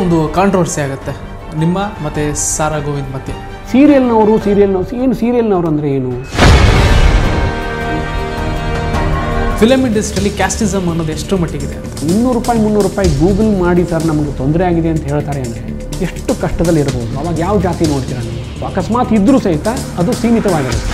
ಒಂದು ಕಾಂಟ್ರವರ್ಸಿ ಆಗುತ್ತೆ ನಿಮ್ಮ ಮತ್ತು ಸಾರಾ ಗೋವಿಂದ್ ಮಧ್ಯೆ ಸೀರಿಯಲ್ನವರು ಸೀರಿಯಲ್ನವ್ರು ಏನು ಸೀರಿಯಲ್ನವರು ಅಂದರೆ ಏನು ಫಿಲಮ್ ಇಂಡಸ್ಟ್ರಿಯಲ್ಲಿ ಕ್ಯಾಸ್ಟಿಸಮ್ ಅನ್ನೋದು ಎಷ್ಟು ಮಟ್ಟಿಗಿದೆ ಅಂತ ಇನ್ನೂರು ರೂಪಾಯಿ ಮುನ್ನೂರು ರೂಪಾಯಿ ಗೂಗಲ್ ಮಾಡಿ ಸರ್ ನಮಗೆ ತೊಂದರೆ ಆಗಿದೆ ಅಂತ ಹೇಳ್ತಾರೆ ಅಂದರೆ ಎಷ್ಟು ಕಷ್ಟದಲ್ಲಿ ಇರ್ಬೋದು ಅವಾಗ ಯಾವ ಜಾತಿ ನೋಡ್ತೀರಾ ನೀವು ಸೊ ಅಕಸ್ಮಾತ್ ಇದ್ದರೂ ಸಹಿತ ಅದು ಸೀಮಿತವಾಗಿರುತ್ತೆ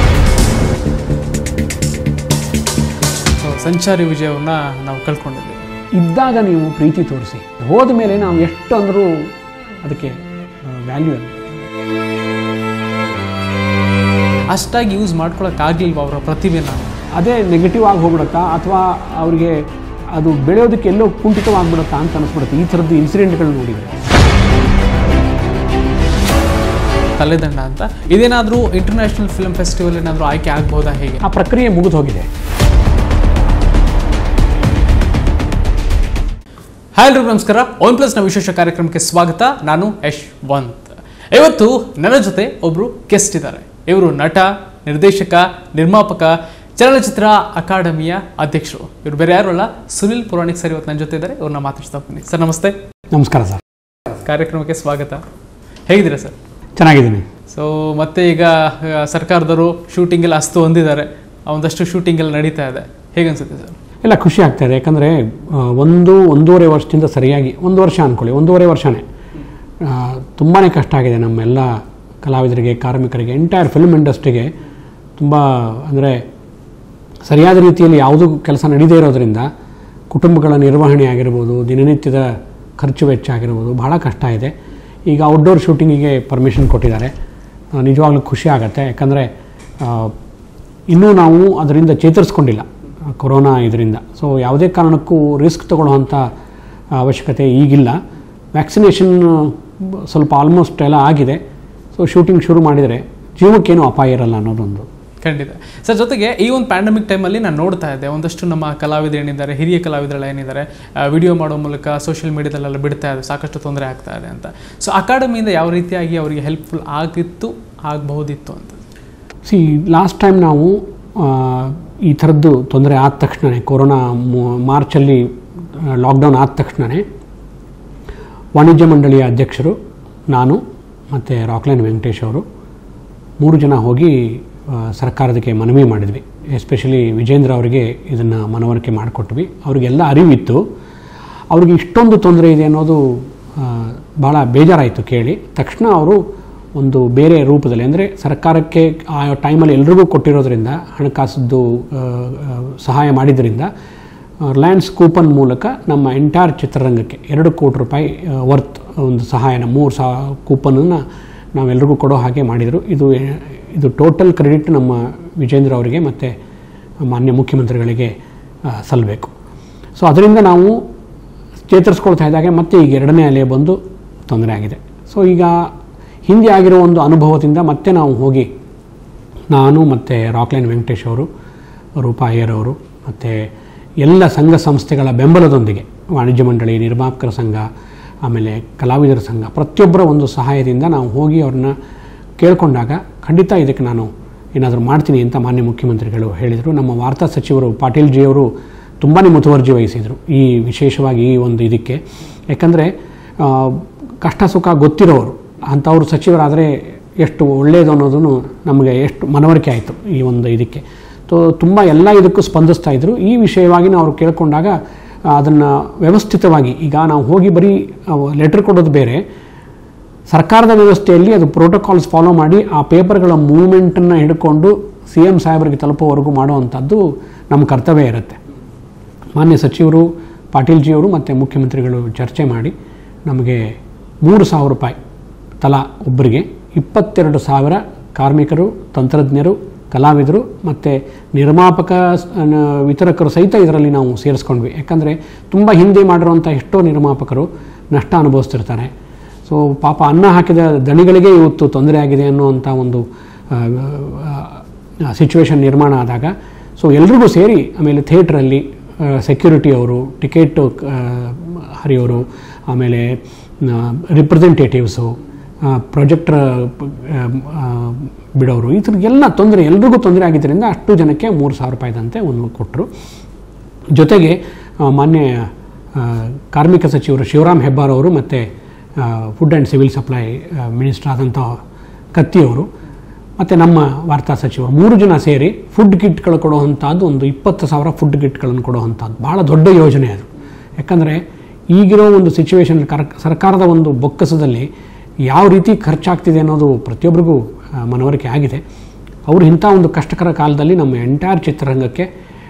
ಸೊ ಸಂಚಾರಿ ವಿಜಯವನ್ನು ನಾವು ಕಳ್ಕೊಂಡಿದ್ದೀವಿ ಇದ್ದಾಗ ನೀವು ಪ್ರೀತಿ ತೋರಿಸಿ ಹೋದ ಮೇಲೆ ನಾವು ಎಷ್ಟು ಅಂದರೂ ಅದಕ್ಕೆ ವ್ಯಾಲ್ಯೂ ಅಲ್ಲ ಅಷ್ಟಾಗಿ ಯೂಸ್ ಮಾಡ್ಕೊಳಕ್ಕಾಗಲಿಲ್ವ ಅವರ ಪ್ರತಿಭೆನ ಅದೇ ನೆಗೆಟಿವ್ ಆಗಿ ಹೋಗ್ಬಿಡುತ್ತಾ ಅಥವಾ ಅವರಿಗೆ ಅದು ಬೆಳೆಯೋದಕ್ಕೆ ಎಲ್ಲೋ ಕುಂಠಿತವಾಗ್ಬಿಡುತ್ತಾ ಅಂತ ಅನಿಸ್ಬಿಡುತ್ತೆ ಈ ಥರದ್ದು ಇನ್ಸಿಡೆಂಟ್ಗಳು ನೋಡಿದರೆ ತಲೆದಂಡ ಅಂತ ಇದೇನಾದರೂ ಇಂಟರ್ನ್ಯಾಷನಲ್ ಫಿಲ್ಮ್ ಫೆಸ್ಟಿವಲ್ ಏನಾದರೂ ಆಯ್ಕೆ ಆಗ್ಬೋದಾ ಹೇಗೆ ಆ ಪ್ರಕ್ರಿಯೆ ಮುಗಿದು ಹೋಗಿದೆ ಹಾಯ್ ಎಲ್ರಿಗೂ ನಮಸ್ಕಾರ ಒನ್ ಪ್ಲಸ್ನ ವಿಶೇಷ ಕಾರ್ಯಕ್ರಮಕ್ಕೆ ಸ್ವಾಗತ ನಾನು ಯಶ್ವಂತ್ ಇವತ್ತು ನನ್ನ ಜೊತೆ ಒಬ್ಬರು ಗೆಸ್ಟ್ ಇದ್ದಾರೆ ಇವರು ನಟ ನಿರ್ದೇಶಕ ನಿರ್ಮಾಪಕ ಚಲನಚಿತ್ರ ಅಕಾಡೆಮಿಯ ಅಧ್ಯಕ್ಷರು ಇವರು ಬೇರೆ ಯಾರು ಅಲ್ಲ ಸುನಿಲ್ ಪುರಾಣಿಕ್ ಸರ್ ಇವತ್ತು ನನ್ನ ಜೊತೆ ಇದ್ದಾರೆ ಇವ್ರನ್ನ ಮಾತಾಡ್ಸ್ತಾ ಬನ್ನಿ ಸರ್ ನಮಸ್ತೆ ನಮಸ್ಕಾರ ಸರ್ ಕಾರ್ಯಕ್ರಮಕ್ಕೆ ಸ್ವಾಗತ ಹೇಗಿದ್ದೀರಾ ಸರ್ ಚೆನ್ನಾಗಿದ್ದೀನಿ ಸೊ ಮತ್ತೆ ಈಗ ಆ, ಸರ್ಕಾರದವರು ಶೂಟಿಂಗ್ ಎಲ್ಲ ಅಸ್ತು ಹೊಂದಿದ್ದಾರೆ ಒಂದಷ್ಟು ಶೂಟಿಂಗ್ ಎಲ್ಲ ನಡೀತಾ ಇದೆ ಹೇಗನ್ಸುತ್ತೆ ಸರ್ ಎಲ್ಲ ಖುಷಿ ಆಗ್ತಾ ಇದೆ ಯಾಕಂದರೆ ಒಂದು ಒಂದೂವರೆ ವರ್ಷದಿಂದ ಸರಿಯಾಗಿ ಒಂದು ವರ್ಷ ಅಂದ್ಕೊಳ್ಳಿ ಒಂದೂವರೆ ವರ್ಷನೇ ತುಂಬಾ ಕಷ್ಟ ಆಗಿದೆ ನಮ್ಮೆಲ್ಲ ಕಲಾವಿದರಿಗೆ ಕಾರ್ಮಿಕರಿಗೆ ಎಂಟೈರ್ ಫಿಲ್ಮ್ ಇಂಡಸ್ಟ್ರಿಗೆ ತುಂಬ ಅಂದರೆ ಸರಿಯಾದ ರೀತಿಯಲ್ಲಿ ಯಾವುದೂ ಕೆಲಸ ನಡೀದೇ ಇರೋದ್ರಿಂದ ಕುಟುಂಬಗಳ ನಿರ್ವಹಣೆ ಆಗಿರ್ಬೋದು ದಿನನಿತ್ಯದ ಖರ್ಚು ವೆಚ್ಚ ಆಗಿರ್ಬೋದು ಬಹಳ ಕಷ್ಟ ಇದೆ ಈಗ ಔಟ್ಡೋರ್ ಶೂಟಿಂಗಿಗೆ ಪರ್ಮಿಷನ್ ಕೊಟ್ಟಿದ್ದಾರೆ ಆ, ನಿಜವಾಗ್ಲೂ ಖುಷಿ ಆಗುತ್ತೆ ಯಾಕಂದರೆ ಇನ್ನೂ ನಾವು ಅದರಿಂದ ಚೇತರಿಸ್ಕೊಂಡಿಲ್ಲ ಆ, ಕೊರೋನಾ ಇದರಿಂದ ಸೊ ಯಾವುದೇ ಕಾರಣಕ್ಕೂ ರಿಸ್ಕ್ ತಗೊಳ್ಳುವಂಥ ಅವಶ್ಯಕತೆ ಈಗಿಲ್ಲ ವ್ಯಾಕ್ಸಿನೇಷನ್ ಸ್ವಲ್ಪ ಆಲ್ಮೋಸ್ಟ್ ಎಲ್ಲ ಆಗಿದೆ ಸೊ ಶೂಟಿಂಗ್ ಶುರು ಮಾಡಿದರೆ ಜೀವಕ್ಕೇನು ಅಪಾಯ ಇರಲ್ಲ ಅನ್ನೋದೊಂದು ಖಂಡಿತ ಸರ್ ಜೊತೆಗೆ ಈ ಒಂದು ಪ್ಯಾಂಡಮಿಕ್ ಟೈಮಲ್ಲಿ ನಾನು ನೋಡ್ತಾ ಇದ್ದೆ ಒಂದಷ್ಟು ನಮ್ಮ ಕಲಾವಿದರು ಏನಿದ್ದಾರೆ ಹಿರಿಯ ಕಲಾವಿದರೆಲ್ಲ ಏನಿದ್ದಾರೆ ವಿಡಿಯೋ ಮಾಡೋ ಮೂಲಕ ಸೋಷಿಯಲ್ ಮೀಡಿಯಾದಲ್ಲೆಲ್ಲ ಬಿಡ್ತಾ ಇದೆ ಸಾಕಷ್ಟು ತೊಂದರೆ ಆಗ್ತಾ ಇದೆ ಅಂತ ಸೊ ಅಕಾಡೆಮಿಯಿಂದ ಯಾವ ರೀತಿಯಾಗಿ ಅವರಿಗೆ ಹೆಲ್ಪ್ಫುಲ್ ಆಗಿತ್ತು ಆಗಬಹುದಿತ್ತು ಅಂತ ಸಿ ಲಾಸ್ಟ್ ಟೈಮ್ ನಾವು ಆ, ಈ ಥರದ್ದು ತೊಂದರೆ ಆದ ತಕ್ಷಣವೇ ಕೊರೋನಾ ಮು- ಮಾರ್ಚಲ್ಲಿ ಲಾಕ್ಡೌನ್ ಆದ ತಕ್ಷಣವೇ ವಾಣಿಜ್ಯ ಮಂಡಳಿಯ ಅಧ್ಯಕ್ಷರು ನಾನು ಮತ್ತು ರಾಕ್ಲೈನ್ ವೆಂಕಟೇಶ್ ಅವರು ಮೂರು ಜನ ಹೋಗಿ ಆ, ಸರ್ಕಾರದಕ್ಕೆ ಮನವಿ ಮಾಡಿದ್ವಿ ಎಸ್ಪೆಷಲಿ ವಿಜೇಂದ್ರ ಅವರಿಗೆ ಇದನ್ನು ಮನವರಿಕೆ ಮಾಡಿಕೊಟ್ವಿ ಅವರಿಗೆಲ್ಲ ಅರಿವಿತ್ತು ಅವ್ರಿಗೆ ಇಷ್ಟೊಂದು ತೊಂದರೆ ಇದೆ ಅನ್ನೋದು ಆ, ಭಾಳ ಬೇಜಾರಾಯಿತು ಕೇಳಿ ತಕ್ಷಣ ಅವರು ಒಂದು ಬೇರೆ ರೂಪದಲ್ಲಿ ಅಂದರೆ ಸರ್ಕಾರಕ್ಕೆ ಆ ಟೈಮಲ್ಲಿ ಎಲ್ರಿಗೂ ಕೊಟ್ಟಿರೋದ್ರಿಂದ ಹಣಕಾಸದ್ದು ಆ, ಆ, ಸಹಾಯ ಮಾಡಿದ್ರಿಂದ ರಿಲಯನ್ಸ್ ಕೂಪನ್ ಮೂಲಕ ನಮ್ಮ ಎಂಟೈರ್ ಚಿತ್ರರಂಗಕ್ಕೆ ಎರಡು ಕೋಟಿ ರೂಪಾಯಿ ವರ್ತ್ ಒಂದು ಸಹಾಯನ ಮೂರು ಸಾ ಕೂಪನನ್ನು ನಾವೆಲ್ಲರಿಗೂ ಕೊಡೋ ಹಾಗೆ ಮಾಡಿದರು ಇದು ಇದು ಟೋಟಲ್ ಕ್ರೆಡಿಟ್ ನಮ್ಮ ವಿಜೇಂದ್ರ ಅವರಿಗೆ ಮತ್ತು ಮಾನ್ಯ ಮುಖ್ಯಮಂತ್ರಿಗಳಿಗೆ ಆ, ಸಲ್ಲಬೇಕು ಸೊ ಅದರಿಂದ ನಾವು ಚೇತರಿಸ್ಕೊಳ್ತಾ ಇದ್ದಾಗೆ ಮತ್ತೆ ಈಗ ಎರಡನೇ ಅಲೆ ಬಂದು ತೊಂದರೆ ಆಗಿದೆ ಸೊ ಈಗ ಹಿಂದೆ ಆಗಿರೋ ಒಂದು ಅನುಭವದಿಂದ ಮತ್ತೆ ನಾವು ಹೋಗಿ ನಾನು ಮತ್ತು ರಾಕ್ಲೈನ್ ವೆಂಕಟೇಶ್ ಅವರು ರೂಪಾ ಅಯ್ಯರ್ ಅವರು ಮತ್ತು ಎಲ್ಲ ಸಂಘ ಸಂಸ್ಥೆಗಳ ಬೆಂಬಲದೊಂದಿಗೆ ವಾಣಿಜ್ಯ ಮಂಡಳಿ ನಿರ್ಮಾಪಕರ ಸಂಘ ಆಮೇಲೆ ಕಲಾವಿದರ ಸಂಘ ಪ್ರತಿಯೊಬ್ಬರ ಒಂದು ಸಹಾಯದಿಂದ ನಾವು ಹೋಗಿ ಅವ್ರನ್ನ ಕೇಳಿಕೊಂಡಾಗ ಖಂಡಿತ ಇದಕ್ಕೆ ನಾನು ಏನಾದರೂ ಮಾಡ್ತೀನಿ ಅಂತ ಮಾನ್ಯ ಮುಖ್ಯಮಂತ್ರಿಗಳು ಹೇಳಿದರು ನಮ್ಮ ವಾರ್ತಾ ಸಚಿವರು ಪಾಟೀಲ್ ಜಿ ಅವರು ತುಂಬಾ ಮುತುವರ್ಜಿ ವಹಿಸಿದರು ಈ ವಿಶೇಷವಾಗಿ ಈ ಒಂದು ಇದಕ್ಕೆ ಯಾಕಂದರೆ ಆ, ಕಷ್ಟ ಸುಖ ಗೊತ್ತಿರೋರು ಅಂಥವ್ರು ಸಚಿವರಾದರೆ ಎಷ್ಟು ಒಳ್ಳೆಯದು ಅನ್ನೋದನ್ನು ನಮಗೆ ಎಷ್ಟು ಮನವರಿಕೆ ಆಯಿತು ಈ ಒಂದು ಇದಕ್ಕೆ ಸೊ ತುಂಬ ಎಲ್ಲ ಇದಕ್ಕೂ ಸ್ಪಂದಿಸ್ತಾ ಇದ್ದರು ಈ ವಿಷಯವಾಗಿ ನಾವು ಅವ್ರು ಕೇಳ್ಕೊಂಡಾಗ ಅದನ್ನು ವ್ಯವಸ್ಥಿತವಾಗಿ ಈಗ ನಾವು ಹೋಗಿ ಬರೀ ಲೆಟ್ರ್ ಕೊಡೋದು ಬೇರೆ ಸರ್ಕಾರದ ವ್ಯವಸ್ಥೆಯಲ್ಲಿ ಅದು ಪ್ರೋಟೋಕಾಲ್ಸ್ ಫಾಲೋ ಮಾಡಿ ಆ ಪೇಪರ್ಗಳ ಮೂವ್ಮೆಂಟನ್ನು ಹಿಡ್ಕೊಂಡು ಸಿ ಎಮ್ ಸಾಹೇಬರಿಗೆ ತಲುಪೋವರೆಗೂ ಮಾಡುವಂಥದ್ದು ನಮ್ಮ ಕರ್ತವ್ಯ ಇರುತ್ತೆ ಮಾನ್ಯ ಸಚಿವರು ಪಾಟೀಲ್ ಜಿಯವರು ಮತ್ತು ಮುಖ್ಯಮಂತ್ರಿಗಳು ಚರ್ಚೆ ಮಾಡಿ ನಮಗೆ ಮೂರು ಸಾವಿರ ರೂಪಾಯಿ ತಲಾ ಒಬ್ಬರಿಗೆ ಇಪ್ಪತ್ತೆರಡು ಸಾವಿರ ಕಾರ್ಮಿಕರು ತಂತ್ರಜ್ಞರು ಕಲಾವಿದರು ಮತ್ತು ನಿರ್ಮಾಪಕ ಸ್- ನ- ವಿತರಕರು ಸಹಿತ ಇದರಲ್ಲಿ ನಾವು ಸೇರಿಸ್ಕೊಂಡ್ವಿ ಯಾಕಂದರೆ ತುಂಬ ಹಿಂದೆ ಮಾಡಿರುವಂಥ ಎಷ್ಟೋ ನಿರ್ಮಾಪಕರು ನಷ್ಟ ಅನುಭವಿಸ್ತಿರ್ತಾರೆ ಸೊ ಪಾಪ ಅನ್ನ ಹಾಕಿದ ದಣಿಗಳಿಗೆ ಇವತ್ತು ತೊಂದರೆ ಆಗಿದೆ ಅನ್ನುವಂಥ ಒಂದು ಸಿಚುವೇಶನ್ ನಿರ್ಮಾಣ ಆದಾಗ ಸೊ ಎಲ್ರಿಗೂ ಸೇರಿ ಆಮೇಲೆ ಥಿಯೇಟ್ರಲ್ಲಿ ಸೆಕ್ಯೂರಿಟಿ ಅವರು ಟಿಕೆಟ್ ಹರಿಯೋರು ಆಮೇಲೆ ರಿಪ್ರೆಸೆಂಟೇಟಿವ್ಸು ಪ್ರೊಜೆಕ್ಟ್ರ್ ಬಿಡೋರು ಈ ಥರ ಎಲ್ಲ ತೊಂದರೆ ಎಲ್ರಿಗೂ ತೊಂದರೆ ಆಗಿದ್ದರಿಂದ ಅಷ್ಟು ಜನಕ್ಕೆ ಮೂರು ಸಾವಿರ ರೂಪಾಯಿದಂತೆ ಒಂದು ಕೊಟ್ಟರು ಜೊತೆಗೆ ಆ, ಮಾನ್ಯ ಆ, ಕಾರ್ಮಿಕ ಸಚಿವರು ಶಿವರಾಮ್ ಹೆಬ್ಬಾರ್ ಅವರು ಮತ್ತು food and civil supply minister ಆದಂಥ ಕತ್ತಿಯವರು ಮತ್ತು ನಮ್ಮ ವಾರ್ತಾ ಸಚಿವರು ಮೂರು ಜನ ಸೇರಿ ಫುಡ್ ಕಿಟ್ಗಳು ಕೊಡುವಂಥದ್ದು ಒಂದು ಇಪ್ಪತ್ತು ಸಾವಿರ ಫುಡ್ ಕಿಟ್ಗಳನ್ನು ಕೊಡುವಂಥದ್ದು ಭಾಳ ದೊಡ್ಡ ಯೋಜನೆ ಅದು ಯಾಕಂದರೆ ಈಗಿರೋ ಒಂದು ಸಿಚುವೇಶನ್ ಕರ್ ಸರ್ಕಾರದ ಒಂದು ಬೊಕ್ಕಸದಲ್ಲಿ ಯಾವ ರೀತಿ ಖರ್ಚಾಗ್ತಿದೆ ಅನ್ನೋದು ಪ್ರತಿಯೊಬ್ಬರಿಗೂ ಆ, ಮನವರಿಕೆ ಆಗಿದೆ ಅವರು ಇಂಥ ಒಂದು ಕಷ್ಟಕರ ಕಾಲದಲ್ಲಿ ನಮ್ಮ ಎಂಟೈರ್ ಚಿತ್ರರಂಗಕ್ಕೆ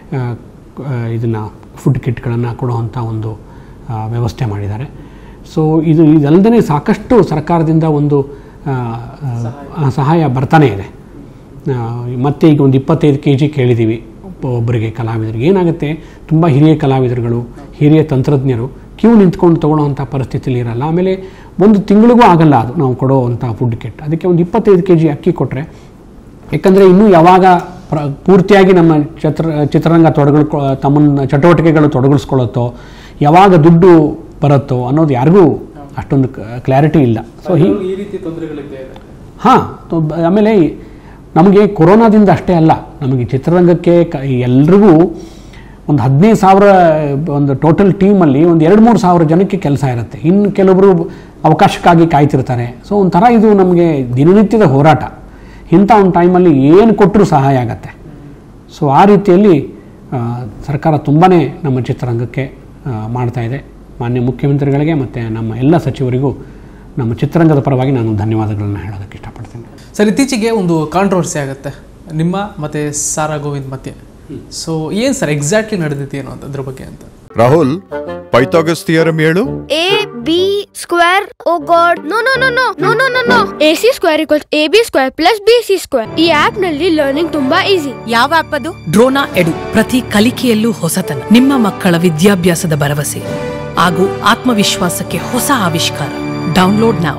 ಇದನ್ನು ಫುಡ್ ಕಿಟ್ಗಳನ್ನು ಕೊಡುವಂಥ ಒಂದು ಆ, ವ್ಯವಸ್ಥೆ ಮಾಡಿದ್ದಾರೆ ಸೊ ಇದು ಇದಲ್ಲದೆ ಸಾಕಷ್ಟು ಸರ್ಕಾರದಿಂದ ಒಂದು ಆ, ಆ, ಸಹಾಯ ಬರ್ತಾನೆ ಇದೆ ಆ, ಮತ್ತೆ ಈಗ ಒಂದು ಇಪ್ಪತ್ತೈದು ಕೆ ಜಿ ಕೇಳಿದ್ದೀವಿ ಒಬ್ಬ- ಒಬ್ಬರಿಗೆ ಕಲಾವಿದರಿಗೆ ಏನಾಗುತ್ತೆ ತುಂಬ ಹಿರಿಯ ಕಲಾವಿದರುಗಳು ಹಿರಿಯ ತಂತ್ರಜ್ಞರು ಕ್ಯೂ ನಿಂತ್ಕೊಂಡು ತೊಗೊಳ್ಳೋವಂಥ ಪರಿಸ್ಥಿತಿಲಿ ಇರಲ್ಲ ಆಮೇಲೆ ಒಂದು ತಿಂಗಳಿಗೂ ಆಗಲ್ಲ ಅದು ನಾವು ಕೊಡೋವಂಥ ಫುಡ್ ಕಿಟ್ ಅದಕ್ಕೆ ಒಂದು ಇಪ್ಪತ್ತೈದು ಕೆ ಜಿ ಅಕ್ಕಿ ಕೊಟ್ಟರೆ ಯಾಕಂದರೆ ಇನ್ನೂ ಯಾವಾಗ ಪ್ರ ಪೂರ್ತಿಯಾಗಿ ನಮ್ಮ ಚಿತ್ರ ಚಿತ್ರರಂಗ ತೊಡಗಳ್ಕೊ ತಮ್ಮನ್ನ ಚಟುವಟಿಕೆಗಳು ತೊಡಗಿಸ್ಕೊಳ್ಳುತ್ತೋ ಯಾವಾಗ ದುಡ್ಡು ಬರುತ್ತೋ ಅನ್ನೋದು ಯಾರಿಗೂ ಅಷ್ಟೊಂದು ಕ್ಲಾರಿಟಿ ಇಲ್ಲ ಸೊ ಹೀ ಈ ರೀತಿ ತೊಂದರೆಗಳಿದೆ ಹಾಂ ಆಮೇಲೆ ನಮಗೆ ಕೊರೋನಾದಿಂದ ಅಷ್ಟೇ ಅಲ್ಲ ನಮಗೆ ಚಿತ್ರರಂಗಕ್ಕೆ ಕ ಎಲ್ರಿಗೂ ಒಂದು ಹದಿನೈದು ಸಾವಿರ ಒಂದು ಟೋಟಲ್ ಟೀಮಲ್ಲಿ ಒಂದು ಎರಡು ಮೂರು ಸಾವಿರ ಜನಕ್ಕೆ ಕೆಲಸ ಇರುತ್ತೆ ಇನ್ನು ಕೆಲವರು ಅವಕಾಶಕ್ಕಾಗಿ ಕಾಯ್ತಿರ್ತಾರೆ ಸೊ ಒಂಥರ ಇದು ನಮಗೆ ದಿನನಿತ್ಯದ ಹೋರಾಟ ಇಂಥ ಒಂದು ಟೈಮಲ್ಲಿ ಏನು ಕೊಟ್ಟರೂ ಸಹಾಯ ಆಗತ್ತೆ ಸೊ ಆ ರೀತಿಯಲ್ಲಿ ಆ, ಸರ್ಕಾರ ತುಂಬಾ ನಮ್ಮ ಚಿತ್ರರಂಗಕ್ಕೆ ಆ, ಮಾಡ್ತಾ ಇದೆ ಮಾನ್ಯ ಮುಖ್ಯಮಂತ್ರಿಗಳಿಗೆ ಮತ್ತು ನಮ್ಮ ಎಲ್ಲ ಸಚಿವರಿಗೂ ನಮ್ಮ ಚಿತ್ರರಂಗದ ಪರವಾಗಿ ನಾನು ಧನ್ಯವಾದಗಳನ್ನು ಹೇಳೋದಕ್ಕೆ ಇಷ್ಟಪಡ್ತೇನೆ ಸರ್ ಇತ್ತೀಚೆಗೆ ಒಂದು ಕಾಂಟ್ರವರ್ಸಿ ಆಗುತ್ತೆ ನಿಮ್ಮ ಮತ್ತೆ ಸಾರಾ ಗೋವಿಂದ್ ಮಧ್ಯೆ ಸೊ ಏನ್ ಸರ್ ಎಕ್ಸಾಕ್ಟ್ಲಿ ನಡೆದಿದೆ ಏನು ಅಂತ ಅದ್ರ ಬಗ್ಗೆ ಅಂತ ರಾಹುಲ್ ಪೈಥಾಗಸ್ ಥಿಯರಂ ಹೇಳು A B square. Oh God. No no no no no no no no. AC square equals AB square plus BC square. ಈ ಆಪ್ ನಲ್ಲಿ ಲರ್ನಿಂಗ್ ತುಂಬಾ ಈಸಿ ಯಾವ ಆಪ್ ಅದು ಡ್ರೋನಾ ಎಡು ಪ್ರತಿ ಕಲಿಕೆಯಲ್ಲೂ ಹೊಸತನ ನಿಮ್ಮ ಮಕ್ಕಳ ವಿದ್ಯಾಭ್ಯಾಸದ ಭರವಸೆ ಹಾಗೂ ಆತ್ಮವಿಶ್ವಾಸಕ್ಕೆ ಹೊಸ ಆವಿಷ್ಕಾರ ಡೌನ್ಲೋಡ್ ನಾವು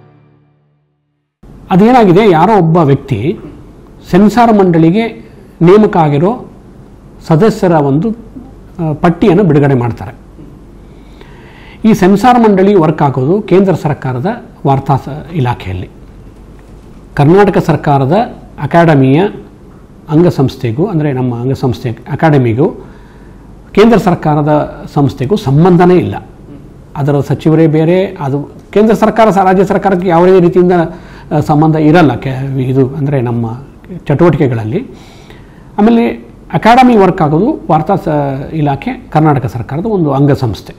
ಅದೇನಾಗಿದೆ ಯಾರೋ ಒಬ್ಬ ವ್ಯಕ್ತಿ ಸೆನ್ಸಾರ್ ಮಂಡಳಿಗೆ ನೇಮಕ ಆಗಿರೋ ಸದಸ್ಯರ ಒಂದು ಆ, ಪಟ್ಟಿಯನ್ನು ಬಿಡುಗಡೆ ಮಾಡ್ತಾರೆ ಈ ಸೆನ್ಸಾರ್ ಮಂಡಳಿ ವರ್ಕ್ ಆಗೋದು ಕೇಂದ್ರ ಸರ್ಕಾರದ ವಾರ್ತಾ ಸ- ಇಲಾಖೆಯಲ್ಲಿ ಕರ್ನಾಟಕ ಸರ್ಕಾರದ ಅಕಾಡೆಮಿಯ ಅಂಗಸಂಸ್ಥೆಗೂ ಅಂದರೆ ನಮ್ಮ ಅಂಗಸಂಸ್ಥೆ ಅಕಾಡೆಮಿಗೂ ಕೇಂದ್ರ ಸರ್ಕಾರದ ಸಂಸ್ಥೆಗೂ ಸಂಬಂಧನೇ ಇಲ್ಲ ಅದರ ಸಚಿವರೇ ಬೇರೆ ಅದು ಕೇಂದ್ರ ಸರ್ಕಾರ ಸ- ರಾಜ್ಯ ಸರ್ಕಾರಕ್ಕೆ ಯಾವುದೇ ರೀತಿಯಿಂದ ಆ, ಸಂಬಂಧ ಇರಲ್ಲ ಕೆ ಇದು ಅಂದರೆ ನಮ್ಮ ಚಟುವಟಿಕೆಗಳಲ್ಲಿ ಆಮೇಲೆ ಅಕಾಡೆಮಿ ವರ್ಕ್ ಆಗೋದು ವಾರ್ತಾ ಸ ಇಲಾಖೆ ಕರ್ನಾಟಕ ಸರ್ಕಾರದ ಒಂದು ಅಂಗಸಂಸ್ಥೆ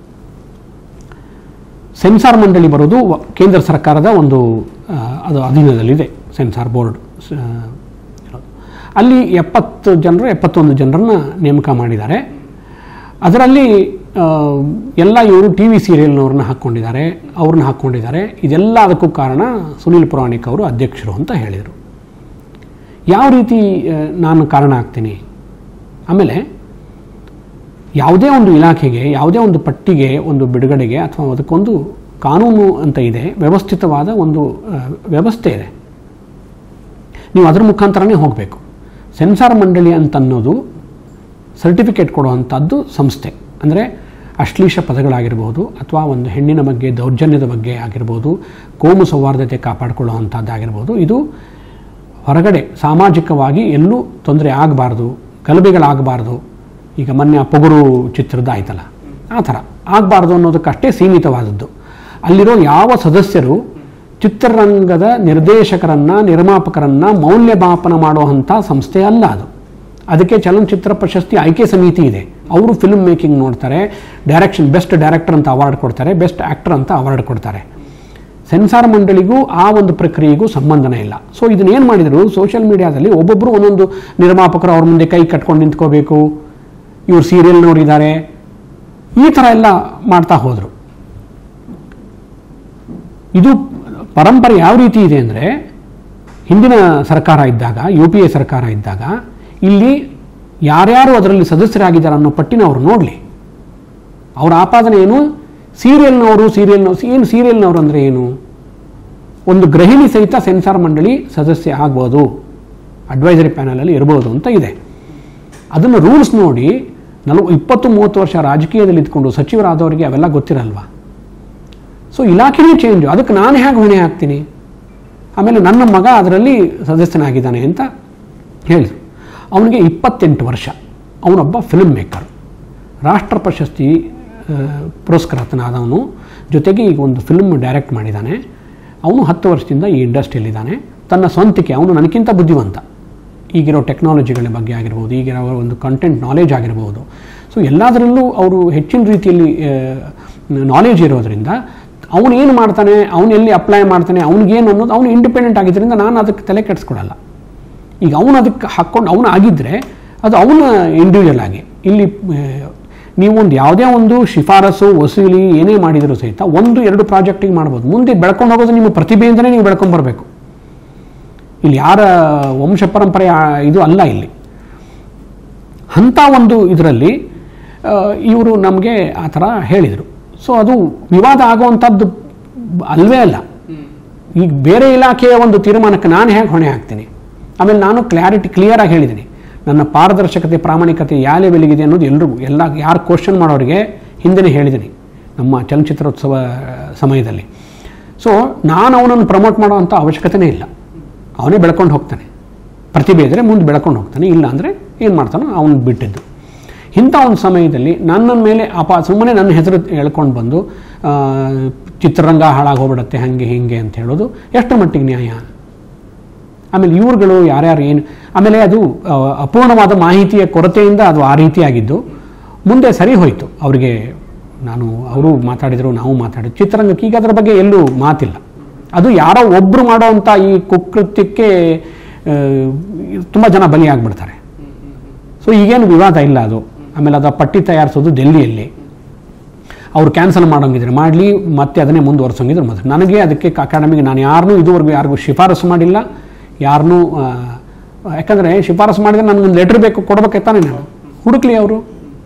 ಸೆನ್ಸಾರ್ ಮಂಡಳಿ ಬರೋದು ವ- ಕೇಂದ್ರ ಸರ್ಕಾರದ ಒಂದು ಆ, ಅದು ಅಧೀನದಲ್ಲಿದೆ ಸೆನ್ಸಾರ್ ಬೋರ್ಡ್ ಸ- ಇರೋದು. ಅಲ್ಲಿ ಎಪ್ಪತ್ತು ಜನರು ಎಪ್ಪತ್ತೊಂದು ಜನರನ್ನ ನೇಮಕ ಮಾಡಿದ್ದಾರೆ ಅದರಲ್ಲಿ ಆ, ಎಲ್ಲ ಇವರು ಟಿ ವಿ ಸೀರಿಯಲ್ನವ್ರನ್ನ ಹಾಕ್ಕೊಂಡಿದ್ದಾರೆ ಅವ್ರನ್ನ ಹಾಕ್ಕೊಂಡಿದ್ದಾರೆ ಇದೆಲ್ಲ ಅದಕ್ಕೂ ಕಾರಣ ಸುನೀಲ್ ಪುರಾಣಿಕ್ ಅವರು ಅಧ್ಯಕ್ಷರು ಅಂತ ಹೇಳಿದರು ಯಾವ ರೀತಿ ಆ, ನಾನು ಕಾರಣ ಆಗ್ತೀನಿ ಆಮೇಲೆ ಯಾವುದೇ ಒಂದು ಇಲಾಖೆಗೆ ಯಾವುದೇ ಒಂದು ಪಟ್ಟಿಗೆ ಒಂದು ಬಿಡುಗಡೆಗೆ ಅಥವಾ ಅದಕ್ಕೊಂದು ಕಾನೂನು ಅಂತ ಇದೆ ವ್ಯವಸ್ಥಿತವಾದ ಒಂದು ಆ, ವ್ಯವಸ್ಥೆ ಇದೆ ನೀವು ಅದರ ಮುಖಾಂತರನೇ ಹೋಗಬೇಕು ಸೆನ್ಸಾರ್ ಮಂಡಳಿ ಅಂತನ್ನೋದು ಸರ್ಟಿಫಿಕೇಟ್ ಕೊಡುವಂಥದ್ದು ಸಂಸ್ಥೆ ಅಂದರೆ ಅಶ್ಲೀಷ ಪದಗಳಾಗಿರ್ಬೋದು ಅಥವಾ ಒಂದು ಹೆಣ್ಣಿನ ಬಗ್ಗೆ ದೌರ್ಜನ್ಯದ ಬಗ್ಗೆ ಆಗಿರ್ಬೋದು ಕೋಮು ಸೌಹಾರ್ದತೆ ಕಾಪಾಡಿಕೊಳ್ಳುವಂಥದ್ದಾಗಿರ್ಬೋದು ಇದು ಹೊರಗಡೆ ಸಾಮಾಜಿಕವಾಗಿ ಎಲ್ಲೂ ತೊಂದರೆ ಆಗಬಾರ್ದು ಗಲಭೆಗಳಾಗಬಾರ್ದು ಈಗ ಮೊನ್ನೆ ಆ ಪೊಗರು ಚಿತ್ರದ ಆಯ್ತಲ್ಲ ಆ ಥರ ಆಗಬಾರ್ದು ಅನ್ನೋದಕ್ಕಷ್ಟೇ ಸೀಮಿತವಾದದ್ದು ಅಲ್ಲಿರೋ ಯಾವ ಸದಸ್ಯರು ಚಿತ್ರರಂಗದ ನಿರ್ದೇಶಕರನ್ನ ನಿರ್ಮಾಪಕರನ್ನ ಮೌಲ್ಯಮಾಪನ ಮಾಡುವಂಥ ಸಂಸ್ಥೆ ಅಲ್ಲ ಅದು ಅದಕ್ಕೆ ಚಲನಚಿತ್ರ ಪ್ರಶಸ್ತಿ ಆಯ್ಕೆ ಸಮಿತಿ ಇದೆ ಅವರು ಫಿಲ್ಮ್ ಮೇಕಿಂಗ್ ನೋಡ್ತಾರೆ ಡೈರೆಕ್ಷನ್ ಬೆಸ್ಟ್ ಡೈರೆಕ್ಟರ್ ಅಂತ ಅವಾರ್ಡ್ ಕೊಡ್ತಾರೆ ಬೆಸ್ಟ್ ಆ್ಯಕ್ಟರ್ ಅಂತ ಅವಾರ್ಡ್ ಕೊಡ್ತಾರೆ ಸೆನ್ಸಾರ್ ಮಂಡಳಿಗೂ ಆ ಒಂದು ಪ್ರಕ್ರಿಯೆಗೂ ಸಂಬಂಧನೇ ಇಲ್ಲ ಸೊ ಇದನ್ನೇನು ಮಾಡಿದರು ಸೋಷಿಯಲ್ ಮೀಡಿಯಾದಲ್ಲಿ ಒಬ್ಬೊಬ್ಬರು ಒಂದೊಂದು ನಿರ್ಮಾಪಕರು ಅವ್ರ ಮುಂದೆ ಕೈ ಕಟ್ಕೊಂಡು ನಿಂತ್ಕೋಬೇಕು ಇವ್ರು ಸೀರಿಯಲ್ನವ್ರು ಇದ್ದಾರೆ ಈ ಥರ ಎಲ್ಲ ಮಾಡ್ತಾ ಹೋದರು ಇದು ಪರಂಪರೆ ಯಾವ ರೀತಿ ಇದೆ ಅಂದರೆ ಹಿಂದಿನ ಸರ್ಕಾರ ಇದ್ದಾಗ ಯು ಪಿ ಎ ಸರ್ಕಾರ ಇದ್ದಾಗ ಇಲ್ಲಿ ಯಾರ್ಯಾರು ಅದರಲ್ಲಿ ಸದಸ್ಯರಾಗಿದ್ದಾರೆ ಅನ್ನೋ ಪಟ್ಟಿನ ಅವ್ರು ನೋಡಲಿ ಅವರ ಆಪಾದನೆ ಏನು ಸೀರಿಯಲ್ನವರು ಸೀರಿಯಲ್ನವ್ರು ಏನು ಸೀರಿಯಲ್ನವರು ಅಂದರೆ ಏನು ಒಂದು ಗೃಹಿಣಿ ಸಹಿತ ಸೆನ್ಸಾರ್ ಮಂಡಳಿ ಸದಸ್ಯ ಆಗ್ಬೋದು ಅಡ್ವೈಸರಿ ಪ್ಯಾನಲಲ್ಲಿ ಇರ್ಬೋದು ಅಂತ ಇದೆ ಅದನ್ನು ರೂಲ್ಸ್ ನೋಡಿ ನಲ್ವ ಇಪ್ಪತ್ತು ಮೂವತ್ತು ವರ್ಷ ರಾಜಕೀಯದಲ್ಲಿ ಇದ್ಕೊಂಡು ಸಚಿವರಾದವರಿಗೆ ಅವೆಲ್ಲ ಗೊತ್ತಿರಲ್ವಾ ಸೊ ಇಲಾಖೆನೇ ಚೇಂಜು ಅದಕ್ಕೆ ನಾನು ಹೇಗೆ ಹೊಣೆ ಹಾಕ್ತೀನಿ ಆಮೇಲೆ ನನ್ನ ಮಗ ಅದರಲ್ಲಿ ಸದಸ್ಯನಾಗಿದ್ದಾನೆ ಅಂತ ಹೇಳಿದರು ಅವನಿಗೆ ಇಪ್ಪತ್ತೆಂಟು ವರ್ಷ ಅವನೊಬ್ಬ ಫಿಲ್ಮ್ ಮೇಕರ್ ರಾಷ್ಟ್ರ ಪ್ರಶಸ್ತಿ ಆ, ಪುರಸ್ಕೃತನಾದವನು ಜೊತೆಗೆ ಈಗ ಒಂದು ಫಿಲ್ಮ್ ಡೈರೆಕ್ಟ್ ಮಾಡಿದ್ದಾನೆ ಅವನು ಹತ್ತು ವರ್ಷದಿಂದ ಈ ಇಂಡಸ್ಟ್ರಿಯಲ್ಲಿದ್ದಾನೆ ತನ್ನ ಸ್ವಂತಿಕೆ ಅವನು ನನಗಿಂತ ಬುದ್ಧಿವಂತ ಈಗಿರೋ ಟೆಕ್ನಾಲಜಿಗಳ ಬಗ್ಗೆ ಆಗಿರ್ಬೋದು ಈಗಿರೋ ಒಂದು ಕಂಟೆಂಟ್ ನಾಲೆಜ್ ಆಗಿರ್ಬೋದು ಸೊ ಎಲ್ಲದರಲ್ಲೂ ಅವರು ಹೆಚ್ಚಿನ ರೀತಿಯಲ್ಲಿ ನಾಲೆಜ್ ಇರೋದ್ರಿಂದ ಅವನು ಏನು ಮಾಡ್ತಾನೆ ಅವನು ಎಲ್ಲಿ ಅಪ್ಲೈ ಮಾಡ್ತಾನೆ ಅವ್ನಿಗೇನು ಅನ್ನೋದು ಅವನು ಇಂಡಿಪೆಂಡೆಂಟ್ ಆಗಿದ್ದರಿಂದ ನಾನು ಅದಕ್ಕೆ ತಲೆ ಕೆಡಿಸ್ಕೊಡಲ್ಲ ಈಗ ಅವನು ಅದಕ್ಕೆ ಹಾಕ್ಕೊಂಡು ಅವನು ಆಗಿದ್ದರೆ ಅದು ಅವನ ಇಂಡಿವಿಜುವಲ್ ಆಗಿ ಇಲ್ಲಿ ಆ, ನೀವೊಂದು ಯಾವುದೇ ಒಂದು ಶಿಫಾರಸು ವಸೂಲಿ ಏನೇ ಮಾಡಿದರೂ ಸಹಿತ ಒಂದು ಎರಡು ಪ್ರಾಜೆಕ್ಟಿಗೆ ಮಾಡ್ಬೋದು ಮುಂದೆ ಬೆಳ್ಕೊಂಡು ಹೋಗೋದು ನಿಮ್ಮ ಪ್ರತಿಭೆಯಿಂದಲೇ ನೀವು ಬೆಳ್ಕೊಂಡು ಬರಬೇಕು ಇಲ್ಲಿ ಯಾರ ವಂಶ ಪರಂಪರೆಯ ಇದು ಅಲ್ಲ ಇಲ್ಲಿ ಅಂಥ ಒಂದು ಇದರಲ್ಲಿ ಇವರು ನಮಗೆ ಆ ಥರ ಹೇಳಿದರು ಸೊ ಅದು ವಿವಾದ ಆಗುವಂಥದ್ದು ಅಲ್ವೇ ಅಲ್ಲ ಈಗ ಬೇರೆ ಇಲಾಖೆಯ ಒಂದು ತೀರ್ಮಾನಕ್ಕೆ ನಾನು ಹೇಗೆ ಹೊಣೆ ಹಾಕ್ತೀನಿ ಆಮೇಲೆ ನಾನು ಕ್ಲಾರಿಟಿ ಕ್ಲಿಯರಾಗಿ ಹೇಳಿದ್ದೀನಿ ನನ್ನ ಪಾರದರ್ಶಕತೆ ಪ್ರಾಮಾಣಿಕತೆ ಯಾವ ಲೆವೆಲ್ಗಿದೆ ಅನ್ನೋದು ಎಲ್ರಿಗೂ ಎಲ್ಲ ಯಾರು ಕ್ವಶನ್ ಮಾಡೋರಿಗೆ ಹಿಂದೆನೇ ಹೇಳಿದ್ದೀನಿ ನಮ್ಮ ಚಲನಚಿತ್ರೋತ್ಸವ ಸಮಯದಲ್ಲಿ ಸೊ ನಾನು ಅವನನ್ನು ಪ್ರಮೋಟ್ ಮಾಡೋವಂಥ ಅವಶ್ಯಕತೆನೇ ಇಲ್ಲ ಅವನೇ ಬೆಳ್ಕೊಂಡು ಹೋಗ್ತಾನೆ ಪ್ರತಿಭೆ ಇದ್ದರೆ ಮುಂದೆ ಬೆಳ್ಕೊಂಡು ಹೋಗ್ತಾನೆ ಇಲ್ಲ ಅಂದರೆ ಏನು ಮಾಡ್ತಾನೋ ಅವನು ಬಿಟ್ಟಿದ್ದು ಇಂಥ ಒಂದು ಸಮಯದಲ್ಲಿ ನನ್ನ ಮೇಲೆ ಅಪ ಸುಮ್ಮನೆ ನನ್ನ ಹೆಸರು ಹೇಳ್ಕೊಂಡು ಬಂದು ಆ, ಚಿತ್ರರಂಗ ಹಾಳಾಗಿ ಹೋಗ್ಬಿಡತ್ತೆ ಹಾಗೆ ಹೀಗೆ ಅಂತ ಹೇಳೋದು ಎಷ್ಟು ಮಟ್ಟಿಗೆ ನ್ಯಾಯ ಆಮೇಲೆ ಇವ್ರುಗಳು ಯಾರ್ಯಾರು ಏನು ಆಮೇಲೆ ಅದು ಆ, ಅಪೂರ್ಣವಾದ ಮಾಹಿತಿಯ ಕೊರತೆಯಿಂದ ಅದು ಆ ರೀತಿಯಾಗಿದ್ದು ಮುಂದೆ ಸರಿ ಹೋಯಿತು ಅವರಿಗೆ ನಾನು ಅವರು ಮಾತಾಡಿದರು ನಾವು ಮಾತಾಡಿದ್ರು ಚಿತ್ರರಂಗಕ್ಕೆ ಈಗ ಅದರ ಬಗ್ಗೆ ಎಲ್ಲೂ ಮಾತಿಲ್ಲ ಅದು ಯಾರೋ ಒಬ್ಬರು ಮಾಡೋವಂಥ ಈ ಕುಕೃತ್ಯಕ್ಕೆ ತುಂಬ ಜನ ಬಲಿಯಾಗ್ಬಿಡ್ತಾರೆ ಸೊ ಈಗೇನು ವಿವಾದ ಇಲ್ಲ ಅದು ಆಮೇಲೆ ಅದರ ಪಟ್ಟಿ ತಯಾರಿಸೋದು ಡೆಲ್ಲಿಯಲ್ಲಿ ಅವ್ರು ಕ್ಯಾನ್ಸಲ್ ಮಾಡೋಂಗಿದ್ರೆ ಮಾಡಲಿ ಮತ್ತೆ ಅದನ್ನೇ ಮುಂದುವರ್ಸೋಂಗಿದ್ರೆ ಮೊದಲು ನನಗೆ ಅದಕ್ಕೆ ಅಕಾಡೆಮಿಗೆ ನಾನು ಯಾರನ್ನೂ ಇದುವರೆಗೂ ಯಾರಿಗೂ ಶಿಫಾರಸು ಮಾಡಿಲ್ಲ ಯಾರನ್ನೂ ಯಾಕಂದರೆ ಶಿಫಾರಸು ಮಾಡಿದರೆ ನನಗೊಂದು ಲೆಟ್ರ್ ಬೇಕು ಕೊಡ್ಬೇಕೆ ತಾನೇ ನಾನು ಹುಡುಕ್ಲಿ ಅವರು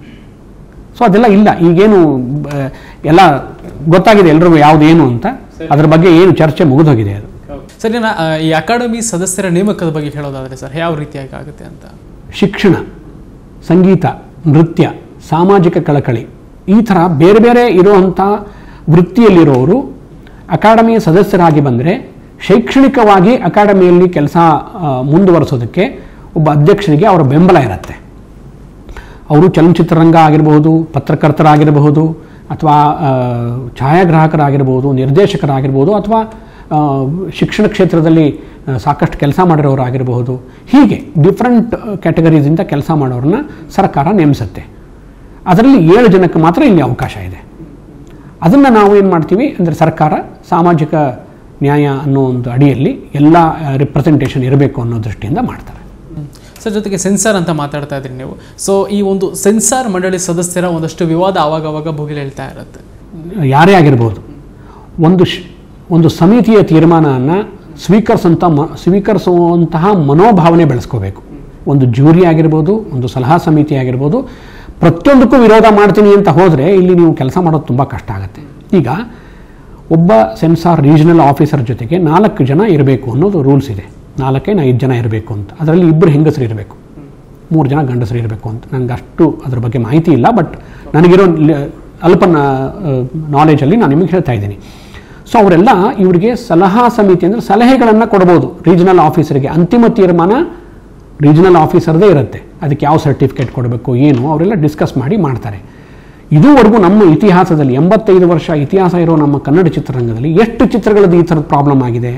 ಸೊ ಅದೆಲ್ಲ ಇಲ್ಲ ಈಗೇನು ಆ, ಎಲ್ಲ ಗೊತ್ತಾಗಿದೆ ಎಲ್ರಿಗೂ ಯಾವುದು ಏನು ಅಂತ ಅದ್ರ ಬಗ್ಗೆ ಏನು ಚರ್ಚೆ ಮುಗಿದೋಗಿದೆ ಅದು ಸರ್ ಇನ್ನು, ಆ, ಈ ಅಕಾಡೆಮಿ ಸದಸ್ಯರ ನೇಮಕದ ಬಗ್ಗೆ ಹೇಳೋದಾದ್ರೆ ಸರ್ ಯಾವ ರೀತಿಯಾಗಿ ಆಗುತ್ತೆ ಅಂತ ಶಿಕ್ಷಣ ಸಂಗೀತ ನೃತ್ಯ ಸಾಮಾಜಿಕ ಕಳಕಳಿ ಈ ಥರ ಬೇರೆ ಬೇರೆ ಇರುವಂಥ ವೃತ್ತಿಯಲ್ಲಿರೋರು ಅಕಾಡೆಮಿಯ ಸದಸ್ಯರಾಗಿ ಬಂದರೆ ಶೈಕ್ಷಣಿಕವಾಗಿ ಅಕಾಡೆಮಿಯಲ್ಲಿ ಕೆಲಸ ಮುಂದುವರಿಸೋದಕ್ಕೆ ಒಬ್ಬ ಅಧ್ಯಕ್ಷರಿಗೆ ಅವರ ಬೆಂಬಲ ಇರುತ್ತೆ ಅವರು ಚಲನಚಿತ್ರರಂಗ ಆಗಿರಬಹುದು ಪತ್ರಕರ್ತರಾಗಿರಬಹುದು ಅಥವಾ ಆ, ಛಾಯಾಗ್ರಾಹಕರಾಗಿರ್ಬೋದು ನಿರ್ದೇಶಕರಾಗಿರ್ಬೋದು ಅಥವಾ ಆ, ಶಿಕ್ಷಣ ಕ್ಷೇತ್ರದಲ್ಲಿ ಆ, ಸಾಕಷ್ಟು ಕೆಲಸ ಮಾಡಿರೋರಾಗಿರಬಹುದು ಹೀಗೆ ಡಿಫ್ರೆಂಟ್ ಕ್ಯಾಟಗರೀಸಿಂದ ಕೆಲಸ ಮಾಡೋರನ್ನ ಸರ್ಕಾರ ನೇಮಿಸುತ್ತೆ ಅದರಲ್ಲಿ ಏಳು ಜನಕ್ಕೆ ಮಾತ್ರ ಇಲ್ಲಿ ಅವಕಾಶ ಇದೆ ಅದನ್ನು ನಾವು ಏನು ಮಾಡ್ತೀವಿ ಅಂದರೆ ಸರ್ಕಾರ ಸಾಮಾಜಿಕ ನ್ಯಾಯ ಅನ್ನೋ ಒಂದು ಅಡಿಯಲ್ಲಿ ಎಲ್ಲ ರಿಪ್ರೆಸೆಂಟೇಷನ್ ಇರಬೇಕು ಅನ್ನೋ ದೃಷ್ಟಿಯಿಂದ ಮಾಡ್ತಾರೆ ಸರ್ ಜೊತೆಗೆ ಸೆನ್ಸಾರ್ ಅಂತ ಮಾತಾಡ್ತಾ ಇದ್ರಿ ನೀವು ಸೊ ಈ ಒಂದು ಸೆನ್ಸಾರ್ ಮಂಡಳಿ ಸದಸ್ಯರ ಒಂದಷ್ಟು ವಿವಾದ ಆವಾಗ ಅವಾಗ ಭುಗಿಲೇಳ್ತಾ ಇರುತ್ತೆ ಯಾರೇ ಆಗಿರ್ಬೋದು ಒಂದು ಶ್ ಒಂದು ಸಮಿತಿಯ ತೀರ್ಮಾನವನ್ನು ಸ್ವೀಕರಿಸಂಥ ಮ ಸ್ವೀಕರಿಸುವಂತಹ ಮನೋಭಾವನೆ ಬೆಳೆಸ್ಕೋಬೇಕು ಒಂದು ಜೂರಿ ಆಗಿರ್ಬೋದು ಒಂದು ಸಲಹಾ ಸಮಿತಿ ಆಗಿರ್ಬೋದು ಪ್ರತಿಯೊಂದಕ್ಕೂ ವಿರೋಧ ಮಾಡ್ತೀನಿ ಅಂತ ಹೋದರೆ ಇಲ್ಲಿ ನೀವು ಕೆಲಸ ಮಾಡೋದು ತುಂಬ ಕಷ್ಟ ಆಗುತ್ತೆ ಈಗ ಒಬ್ಬ ಸೆನ್ಸಾರ್ ರೀಜನಲ್ ಆಫೀಸರ್ ಜೊತೆಗೆ ನಾಲ್ಕು ಜನ ಇರಬೇಕು ಅನ್ನೋದು ರೂಲ್ಸ್ ಇದೆ ನಾಲ್ಕೇನು ಐದು ಜನ ಇರಬೇಕು ಅಂತ ಅದರಲ್ಲಿ ಇಬ್ಬರು ಹೆಂಗಸರು ಇರಬೇಕು ಮೂರು ಜನ ಗಂಡಸರು ಇರಬೇಕು ಅಂತ ನನಗೆ ಅಷ್ಟು ಅದ್ರ ಬಗ್ಗೆ ಮಾಹಿತಿ ಇಲ್ಲ ಬಟ್ ನನಗಿರೋ ಲ- ಅಲ್ಪ ನಾಲೆಜಲ್ಲಿ ನಾನು ನಿಮಗೆ ಹೇಳ್ತಾ ಇದ್ದೀನಿ ಸೊ ಅವರೆಲ್ಲ ಇವರಿಗೆ ಸಲಹಾ ಸಮಿತಿ ಅಂದರೆ ಸಲಹೆಗಳನ್ನು ಕೊಡ್ಬೋದು ರೀಜನಲ್ ಆಫೀಸರ್ಗೆ ಅಂತಿಮ ತೀರ್ಮಾನ ರೀಜನಲ್ ಆಫೀಸರ್ದೇ ಇರುತ್ತೆ ಅದಕ್ಕೆ ಯಾವ ಸರ್ಟಿಫಿಕೇಟ್ ಕೊಡಬೇಕು ಏನು ಅವರೆಲ್ಲ ಡಿಸ್ಕಸ್ ಮಾಡಿ ಮಾಡ್ತಾರೆ ಇದುವರೆಗೂ ನಮ್ಮ ಇತಿಹಾಸದಲ್ಲಿ ಎಂಬತ್ತೈದು ವರ್ಷ ಇತಿಹಾಸ ಇರೋ ನಮ್ಮ ಕನ್ನಡ ಚಿತ್ರರಂಗದಲ್ಲಿ ಎಷ್ಟು ಚಿತ್ರಗಳದ್ದು ಈ ಥರದ ಪ್ರಾಬ್ಲಮ್ ಆಗಿದೆ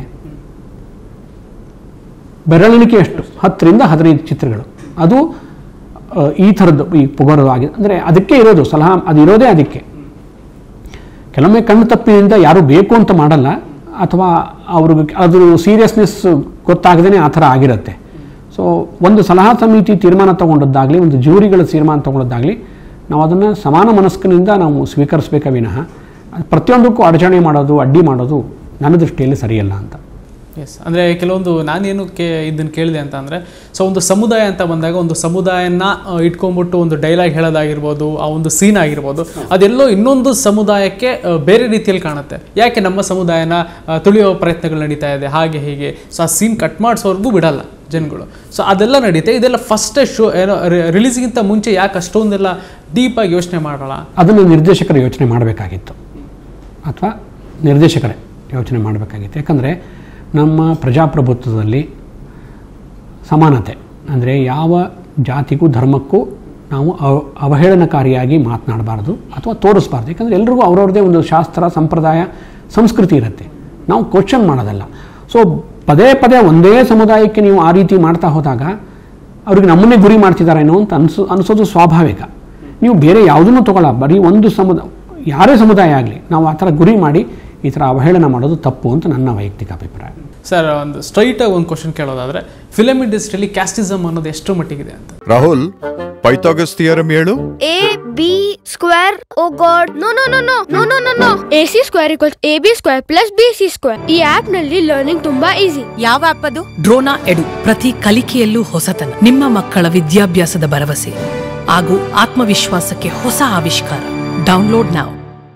ಬೆರಳಿಣಿಕೆ ಎಷ್ಟು ಹತ್ತರಿಂದ ಹದಿನೈದು ಚಿತ್ರಗಳು ಅದು ಆ, ಈ ಥರದ್ದು ಈ ಪೊಗರು ಆಗಿದೆ ಅಂದರೆ ಅದಕ್ಕೆ ಇರೋದು ಸಲಹಾ ಅದು ಇರೋದೇ ಅದಕ್ಕೆ ಕೆಲವೊಮ್ಮೆ ಕಣ್ಣು ತಪ್ಪಿನಿಂದ ಯಾರು ಬೇಕು ಅಂತ ಮಾಡಲ್ಲ ಅಥವಾ ಅವ್ರಿಗೆ ಅದು ಸೀರಿಯಸ್ನೆಸ್ ಗೊತ್ತಾಗದೇ ಆ ಥರ ಆಗಿರುತ್ತೆ ಸೊ ಒಂದು ಸಲಹಾ ಸಮಿತಿ ತೀರ್ಮಾನ ತಗೊಂಡದ್ದಾಗಲಿ ಒಂದು ಜೂರಿಗಳ ತೀರ್ಮಾನ ತಗೊಂಡದ್ದಾಗಲಿ ನಾವು ಅದನ್ನು ಸಮಾನ ಮನಸ್ಕಿನಿಂದ ನಾವು ಸ್ವೀಕರಿಸಬೇಕ ವಿನಃ ಅದು ಪ್ರತಿಯೊಂದಕ್ಕೂ ಅಡಚಣೆ ಮಾಡೋದು ಅಡ್ಡಿ ಮಾಡೋದು ನನ್ನ ದೃಷ್ಟಿಯಲ್ಲಿ ಸರಿಯಲ್ಲ ಅಂತ ಎಸ್ ಅಂದರೆ ಕೆಲವೊಂದು ನಾನೇನು ಕೇ ಇದನ್ನು ಕೇಳಿದೆ ಅಂತ ಅಂದರೆ ಸೊ ಒಂದು ಸಮುದಾಯ ಅಂತ ಬಂದಾಗ ಒಂದು ಸಮುದಾಯನ ಆ, ಇಟ್ಕೊಂಡ್ಬಿಟ್ಟು ಒಂದು ಡೈಲಾಗ್ ಹೇಳೋದಾಗಿರ್ಬೋದು ಆ ಒಂದು ಸೀನ್ ಆಗಿರ್ಬೋದು ಅದೆಲ್ಲೋ ಇನ್ನೊಂದು ಸಮುದಾಯಕ್ಕೆ ಆ, ಬೇರೆ ರೀತಿಯಲ್ಲಿ ಕಾಣುತ್ತೆ ಯಾಕೆ ನಮ್ಮ ಸಮುದಾಯನ ಆ, ತುಳಿಯೋ ಪ್ರಯತ್ನಗಳು ನಡೀತಾ ಇದೆ ಹಾಗೆ ಹೀಗೆ ಸೊ ಆ ಸೀನ್ ಕಟ್ ಮಾಡಿಸೋರ್ಗೂ ಬಿಡಲ್ಲ ಜನಗಳು ಸೊ ಅದೆಲ್ಲ ನಡೀತೆ ಇದೆಲ್ಲ ಫಸ್ಟ್ ಶೋ ಏನೋ ರಿಲೀಸ್ಗಿಂತ ಮುಂಚೆ ಯಾಕೆ ಅಷ್ಟೊಂದೆಲ್ಲ ಡೀಪಾಗಿ ಯೋಚನೆ ಮಾಡೋಣ ಅದನ್ನು ನಿರ್ದೇಶಕರು ಯೋಚನೆ ಮಾಡಬೇಕಾಗಿತ್ತು ಅಥವಾ ನಿರ್ದೇಶಕರೇ ಯೋಚನೆ ಮಾಡಬೇಕಾಗಿತ್ತು ಯಾಕಂದರೆ ನಮ್ಮ ಪ್ರಜಾಪ್ರಭುತ್ವದಲ್ಲಿ ಸಮಾನತೆ ಅಂದರೆ ಯಾವ ಜಾತಿಗೂ ಧರ್ಮಕ್ಕೂ ನಾವು ಅವ- ಅವಹೇಳನಕಾರಿಯಾಗಿ ಮಾತನಾಡಬಾರ್ದು ಅಥವಾ ತೋರಿಸ್ಬಾರ್ದು ಯಾಕಂದರೆ ಎಲ್ರಿಗೂ ಅವ್ರವ್ರದ್ದೇ ಒಂದು ಶಾಸ್ತ್ರ ಸಂಪ್ರದಾಯ ಸಂಸ್ಕೃತಿ ಇರುತ್ತೆ ನಾವು ಕ್ವಶನ್ ಮಾಡೋದಲ್ಲ ಸೊ ಪದೇ ಪದೇ ಒಂದೇ ಸಮುದಾಯಕ್ಕೆ ನೀವು ಆ ರೀತಿ ಮಾಡ್ತಾ ಹೋದಾಗ ಅವ್ರಿಗೆ ನಮ್ಮನ್ನೇ ಗುರಿ ಮಾಡ್ತಿದ್ದಾರೇನೋ ಅಂತ ಅನ್ಸೋ ಅನಿಸೋದು ಸ್ವಾಭಾವಿಕ ನೀವು ಬೇರೆ ಯಾವುದನ್ನು ತಗೊಳ್ಳ ಬರೀ ಒಂದು ಸಮುದಾಯ ಯಾರೇ ಸಮುದಾಯ ಆಗಲಿ ನಾವು ಆ ಥರ ಗುರಿ ಮಾಡಿ ಈ ಥರ ಅವಹೇಳನ ಮಾಡೋದು ತಪ್ಪು ಅಂತ ನನ್ನ ವೈಯಕ್ತಿಕ ಅಭಿಪ್ರಾಯ ಸರ್ ಒಂದು ಸ್ಟ್ರೈಟ್ ಆಗಿ ಒಂದು ಕ್ವಶನ್ ಕೇಳೋದಾದ್ರೆ ಫಿಲಮ್ ಇಂಡಸ್ಟ್ರಿಯಲ್ಲಿ ಕ್ಯಾಸ್ಟಿಸಮ್ ಅನ್ನೋದು ಎಷ್ಟು ಮಟ್ಟಿಗಿದೆ ಅಂತ ರಾಹುಲ್ ಪೈಥಾಗಸ್ ಥಿಯರಂ ಹೇಳು A B square oh god no no no no no no no no AC square equals AB square plus BC square ಈ ಆಪ್ ನಲ್ಲಿ ಲರ್ನಿಂಗ್ ತುಂಬಾ ಈಸಿ ಯಾವ ಆಪ್ ಅದು ಡ್ರೋನಾ ಎಡು ಪ್ರತಿ ಕಲಿಕೆಯಲ್ಲೂ ಹೊಸತನ ನಿಮ್ಮ ಮಕ್ಕಳ ವಿದ್ಯಾಭ್ಯಾಸದ ಭರವಸೆ ಹಾಗೂ ಆತ್ಮವಿಶ್ವಾಸಕ್ಕೆ ಹೊಸ ಆವಿಷ್ಕಾರ ಡೌನ್ಲೋಡ್ ನಾವು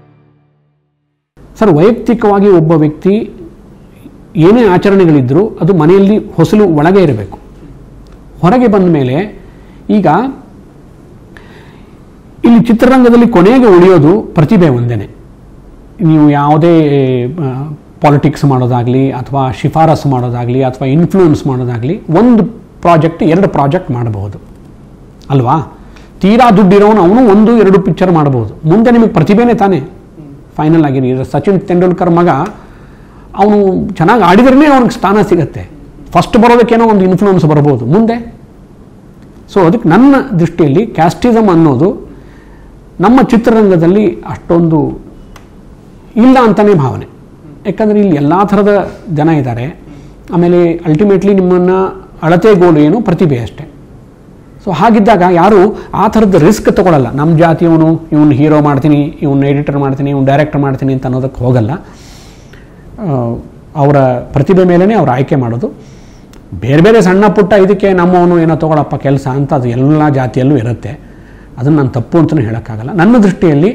ಸರ್ ವೈಯಕ್ತಿಕವಾಗಿ ಒಬ್ಬ ವ್ಯಕ್ತಿ ಏನೇ ಆಚರಣೆಗಳಿದ್ದರೂ ಅದು ಮನೆಯಲ್ಲಿ ಹೊಸಲು ಒಳಗೆ ಇರಬೇಕು ಹೊರಗೆ ಬಂದ ಮೇಲೆ ಈಗ ಇಲ್ಲಿ ಚಿತ್ರರಂಗದಲ್ಲಿ ಕೊನೆಗೆ ಉಳಿಯೋದು ಪ್ರತಿಭೆ ಒಂದೇನೆ ನೀವು ಯಾವುದೇ ಪಾಲಿಟಿಕ್ಸ್ ಮಾಡೋದಾಗಲಿ ಅಥವಾ ಶಿಫಾರಸು ಮಾಡೋದಾಗಲಿ ಅಥವಾ ಇನ್ಫ್ಲೂಯೆನ್ಸ್ ಮಾಡೋದಾಗಲಿ ಒಂದು ಪ್ರಾಜೆಕ್ಟ್ ಎರಡು ಪ್ರಾಜೆಕ್ಟ್ ಮಾಡಬಹುದು ಅಲ್ವಾ ತೀರಾ ದುಡ್ಡಿರೋನು ಅವನು ಒಂದು ಎರಡು ಪಿಕ್ಚರ್ ಮಾಡಬಹುದು ಮುಂದೆ ನಿಮಗೆ ಪ್ರತಿಭೆನೇ ತಾನೇ ಫೈನಲ್ ಆಗಿ ಈಗ ಸಚಿನ್ ತೆಂಡೂಲ್ಕರ್ ಮಗ ಅವನು ಚೆನ್ನಾಗಿ ಆಡಿದ್ರೇ ಅವನಿಗೆ ಸ್ಥಾನ ಸಿಗತ್ತೆ ಫಸ್ಟ್ ಬರೋದಕ್ಕೇನೋ ಒಂದು ಇನ್ಫ್ಲೂಯೆನ್ಸ್ ಬರ್ಬೋದು ಮುಂದೆ ಸೊ ಅದಕ್ಕೆ ನನ್ನ ದೃಷ್ಟಿಯಲ್ಲಿ ಕ್ಯಾಸ್ಟಿಸಮ್ ಅನ್ನೋದು ನಮ್ಮ ಚಿತ್ರರಂಗದಲ್ಲಿ ಅಷ್ಟೊಂದು ಇಲ್ಲ ಅಂತಲೇ ಭಾವನೆ ಯಾಕಂದರೆ ಇಲ್ಲಿ ಎಲ್ಲ ಥರದ ಜನ ಇದ್ದಾರೆ ಆಮೇಲೆ ಅಲ್ಟಿಮೇಟ್ಲಿ ನಿಮ್ಮನ್ನು ಅಳತೆಗೋಲು ಏನು ಪ್ರತಿಭೆ ಅಷ್ಟೇ ಸೊ ಹಾಗಿದ್ದಾಗ ಯಾರು ಆ ಥರದ ರಿಸ್ಕ್ ತಗೊಳ್ಳಲ್ಲ ನಮ್ಮ ಜಾತಿಯವನು ಇವನು ಹೀರೋ ಮಾಡ್ತೀನಿ ಇವನು ಎಡಿಟರ್ ಮಾಡ್ತೀನಿ ಇವನು ಡೈರೆಕ್ಟರ್ ಮಾಡ್ತೀನಿ ಅಂತ ಅನ್ನೋದಕ್ಕೆ ಹೋಗಲ್ಲ ಆ, ಅವರ ಪ್ರತಿಭೆ ಮೇಲೇ ಅವ್ರು ಆಯ್ಕೆ ಮಾಡೋದು ಬೇರೆ ಬೇರೆ ಸಣ್ಣ ಪುಟ್ಟ ಇದಕ್ಕೆ ನಮ್ಮವನು ಏನೋ ತಗೊಳಪ್ಪ ಕೆಲಸ ಅಂತ ಅದು ಎಲ್ಲ ಜಾತಿಯಲ್ಲೂ ಇರುತ್ತೆ ಅದನ್ನು ನಾನು ತಪ್ಪು ಅಂತಲೂ ಹೇಳೋಕ್ಕಾಗಲ್ಲ ನನ್ನ ದೃಷ್ಟಿಯಲ್ಲಿ